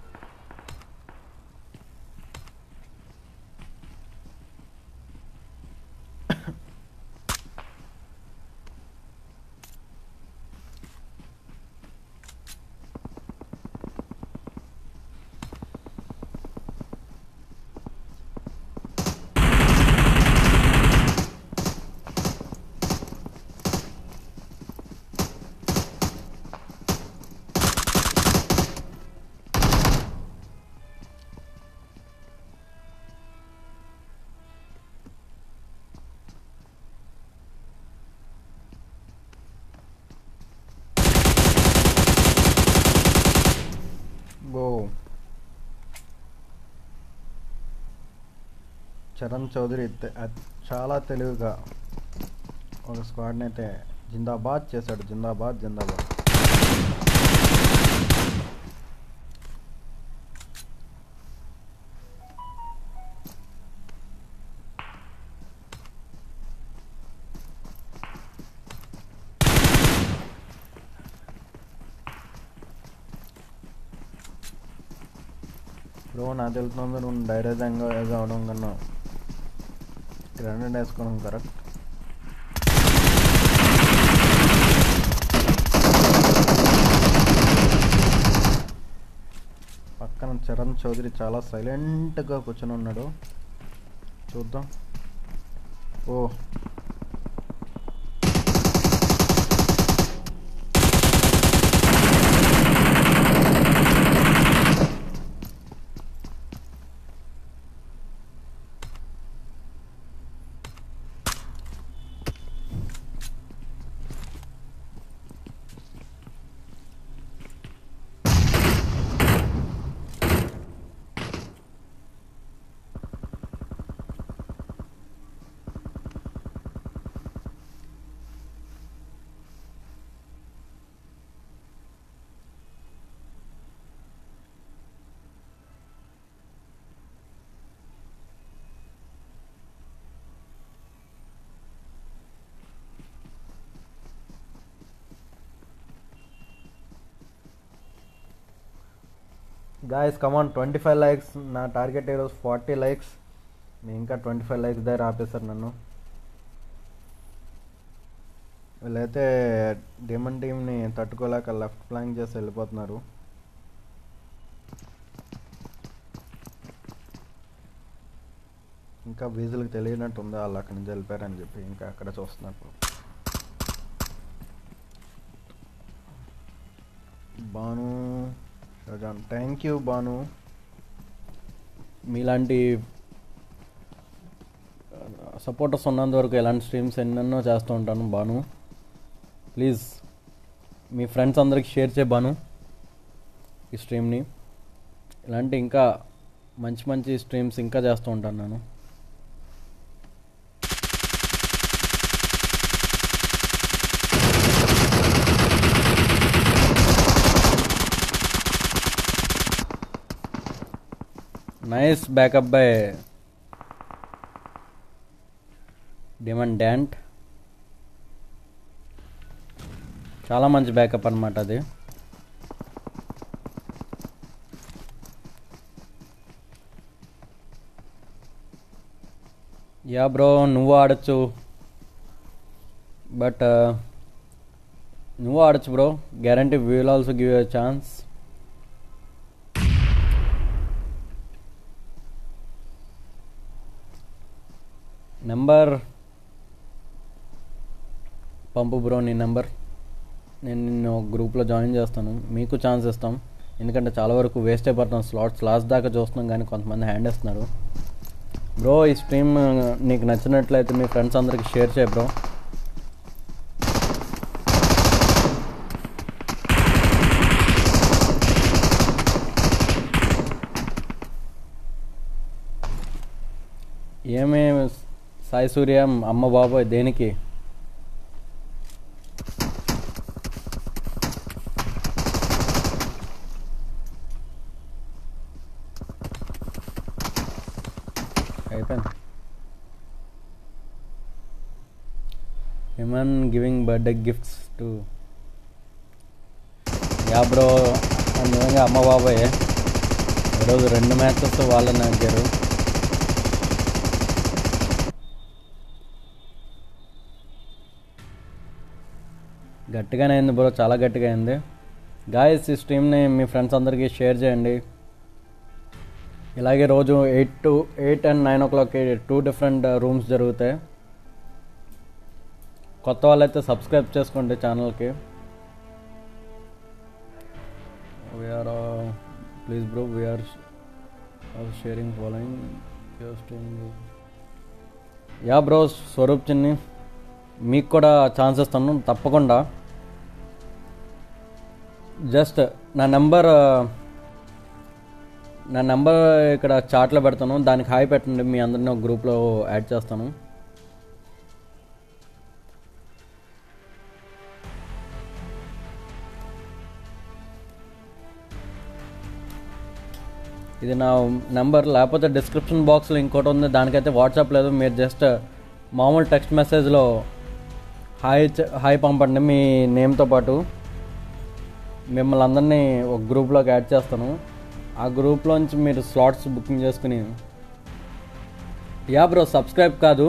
బో చరణ్ చౌదరి తె- అ- చాలా తెలివిగా ఒక స్క్వాడ్ని అయితే జిందాబాద్ చేశాడు జిందాబాద్ జిందాబాద్ బ్రో నాకు తెలుస్తుంది నువ్వు ధైర్యంగా ఏదో అవడం కన్నా గ్రానైడ్ వేసుకోవడం కరెక్ట్ పక్కన చరణ్ చౌదరి చాలా సైలెంట్గా కూర్చొని ఉన్నాడు చూద్దాం oh guys come on twenty five likes నా టార్గెట్ ఈరోజు ఫార్టీ లైక్స్ నేను ఇంకా ట్వంటీ ఫైవ్ లైక్స్ దగ్గర ఆపేశారు నన్ను వీళ్ళైతే డెమన్ టీమ్ని తట్టుకోలేక లెఫ్ట్ ప్లాంక్ చేసి వెళ్ళిపోతున్నారు ఇంకా వీజులకు తెలియనట్టు ఉంది వాళ్ళు అక్కడి నుంచి వెళ్ళిపోయారని చెప్పి ఇంకా అక్కడ చూస్తున్నట్టు బాను షాజాన్ థ్యాంక్ యూ బాను మీలాంటి సపోర్టర్స్ ఉన్నంత వరకు ఎలాంటి స్ట్రీమ్స్ ఎన్నెన్నో చేస్తూ ఉంటాను బాను ప్లీజ్ మీ ఫ్రెండ్స్ అందరికి షేర్ చేయ బాను ఈ స్ట్రీమ్ని ఇలాంటి ఇంకా మంచి మంచి స్ట్రీమ్స్ ఇంకా చేస్తూ ఉంటాను నేను నైస్ బ్యాకప్ బై డిమన్ డ్యాంట్ చాలా మంచి బ్యాకప్ అనమాట అది యా బ్రో నువ్వు ఆడచ్చు బట్ నువ్వు ఆడచ్చు bro guarantee will also give you chance number పంపు బ్రో నీ నెంబర్ నేను నిన్ను గ్రూప్లో జాయిన్ చేస్తాను మీకు ఛాన్స్ ఇస్తాం ఎందుకంటే చాలా వరకు వేస్ట్ అయిపోతున్నాం స్లాట్స్ లాస్ట్ దాకా చూస్తున్నాం కానీ కొంతమంది హ్యాండ్ ఇస్తున్నారు బ్రో ఈ స్ట్రీమ్ నీకు నచ్చినట్లయితే మీ ఫ్రెండ్స్ అందరికి షేర్ చేయ బ్రో ఏమే సాయి సూర్య అమ్మ బాబాయ్ దేనికి అయిపోయింది human giving birthday gifts to ya bro నిజంగా అమ్మ బాబాయ్ ఈరోజు రెండు మ్యాచెస్ వాళ్ళని నగ్గారు గట్టిగానే అయింది బ్రో చాలా గట్టిగా అయింది గాయస్ ఈ స్ట్రీమ్ని మీ ఫ్రెండ్స్ అందరికీ షేర్ చేయండి ఇలాగే రోజు eight to eight and nine ఓ క్లాక్కి టూ డిఫరెంట్ రూమ్స్ జరుగుతాయి కొత్త వాళ్ళైతే సబ్స్క్రైబ్ చేసుకోండి ఛానల్కి we're please bro we're sharing following ya bro Swaroop Chinni మీకు కూడా ఛాన్స్ ఇస్తాను తప్పకుండా జస్ట్ నా నెంబర్ నా నెంబర్ ఇక్కడ చాట్లో పెడతాను దానికి హాయ్ పెట్టండి మీ అందరిని ఒక గ్రూప్లో యాడ్ చేస్తాను ఇది నా నెంబర్ లేకపోతే డిస్క్రిప్షన్ బాక్స్లో ఇంకోటి ఉంది దానికైతే వాట్సాప్ లేదు మీరు జస్ట్ మామూలు టెక్స్ట్ మెసేజ్లో హాయ్ చె- హాయ్ పంపండి మీ నేమ్తో పాటు మిమ్మల్ని అందరినీ ఒక గ్రూప్లోకి యాడ్ చేస్తాను ఆ గ్రూప్లోంచి మీరు స్లాట్స్ బుకింగ్ చేసుకుని యా బ్రో సబ్స్క్రైబ్ కాదు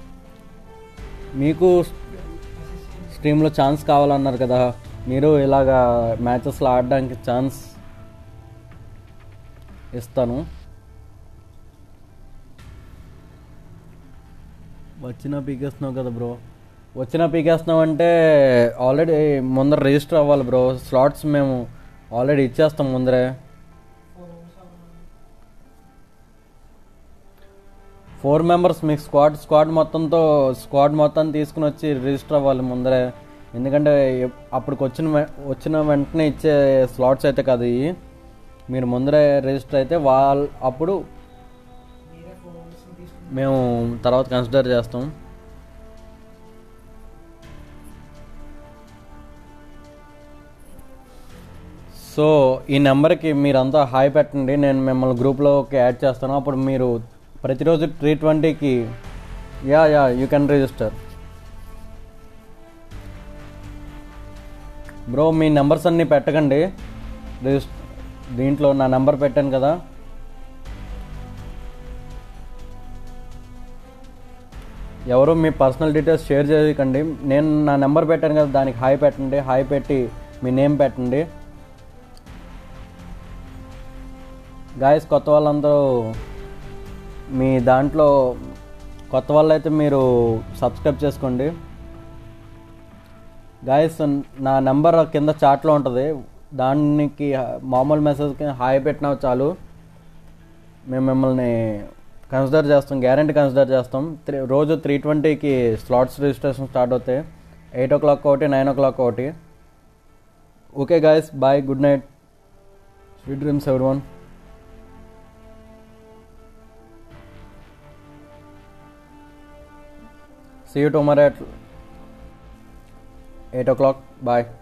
మీకు స్ట్రీమ్లో ఛాన్స్ కావాలన్నారు కదా మీరు ఇలాగా మ్యాచెస్లో ఆడడానికి ఛాన్స్ ఇస్తాను వచ్చిన పీకేస్తున్నావు కదా బ్రో వచ్చిన పీకేస్తున్నావు అంటే ఆల్రెడీ ముందర రిజిస్టర్ అవ్వాలి బ్రో స్లాట్స్ మేము ఆల్రెడీ ఇచ్చేస్తాం ముందరే ఫోర్ మెంబర్స్ మీకు స్క్వాడ్ స్క్వాడ్ మొత్తంతో స్క్వాడ్ మొత్తం తీసుకుని వచ్చి రిజిస్టర్ అవ్వాలి ముందరే ఎందుకంటే ఎప్- అప్పటికి వచ్చిన వె- వచ్చిన వెంటనే ఇచ్చే స్లాట్స్ అయితే కాదు ఇవి మీరు ముందరే రిజిస్టర్ అయితే వాళ్ళ అప్పుడు మీరే ఫోన్స్ తీసుకుని మేము తర్వాత కన్సిడర్ చేస్తాం సో ఈ నెంబర్కి మీరంతా హాయ్ పెట్టండి నేను మిమ్మల్ని గ్రూప్లోకి యాడ్ చేస్తాను అప్పుడు మీరు ప్రతిరోజు త్రీ ట్వంటీకి ya ya you can register bro మీ నెంబర్స్ అన్నీ పెట్టకండి రిజిస్ దీంట్లో నా నెంబర్ పెట్టాను కదా ఎవరు మీ పర్సనల్ డీటెయిల్స్ షేర్ చేయకండి నేను నా నెంబర్ పెట్టాను కదా దానికి హాయ్ పెట్టండి హాయ్ పెట్టి మీ నేమ్ పెట్టండి గాయస్ కొత్త వాళ్ళందరూ మీ దాంట్లో కొత్త వాళ్ళైతే మీరు సబ్స్క్రైబ్ చేసుకోండి గాయస్ నా నెంబర్ కింద చాట్లో ఉంటుంది దానికి మామూలు మెసేజ్కి హాయ్ పెట్టినా చాలు మేము మిమ్మల్ని కన్సిడర్ చేస్తాం గ్యారంటీ కన్సిడర్ చేస్తాం త్రీ రోజు త్రీ ట్వంటీకి స్లాట్స్ రిజిస్ట్రేషన్ స్టార్ట్ అవుతాయి ఎయిట్ ఓ క్లాక్ ఒకటి నైన్ ఓ క్లాక్ ఒకటి okay guys bye good night sweet dreams everyone See you tomorrow at 8 o'clock. Bye.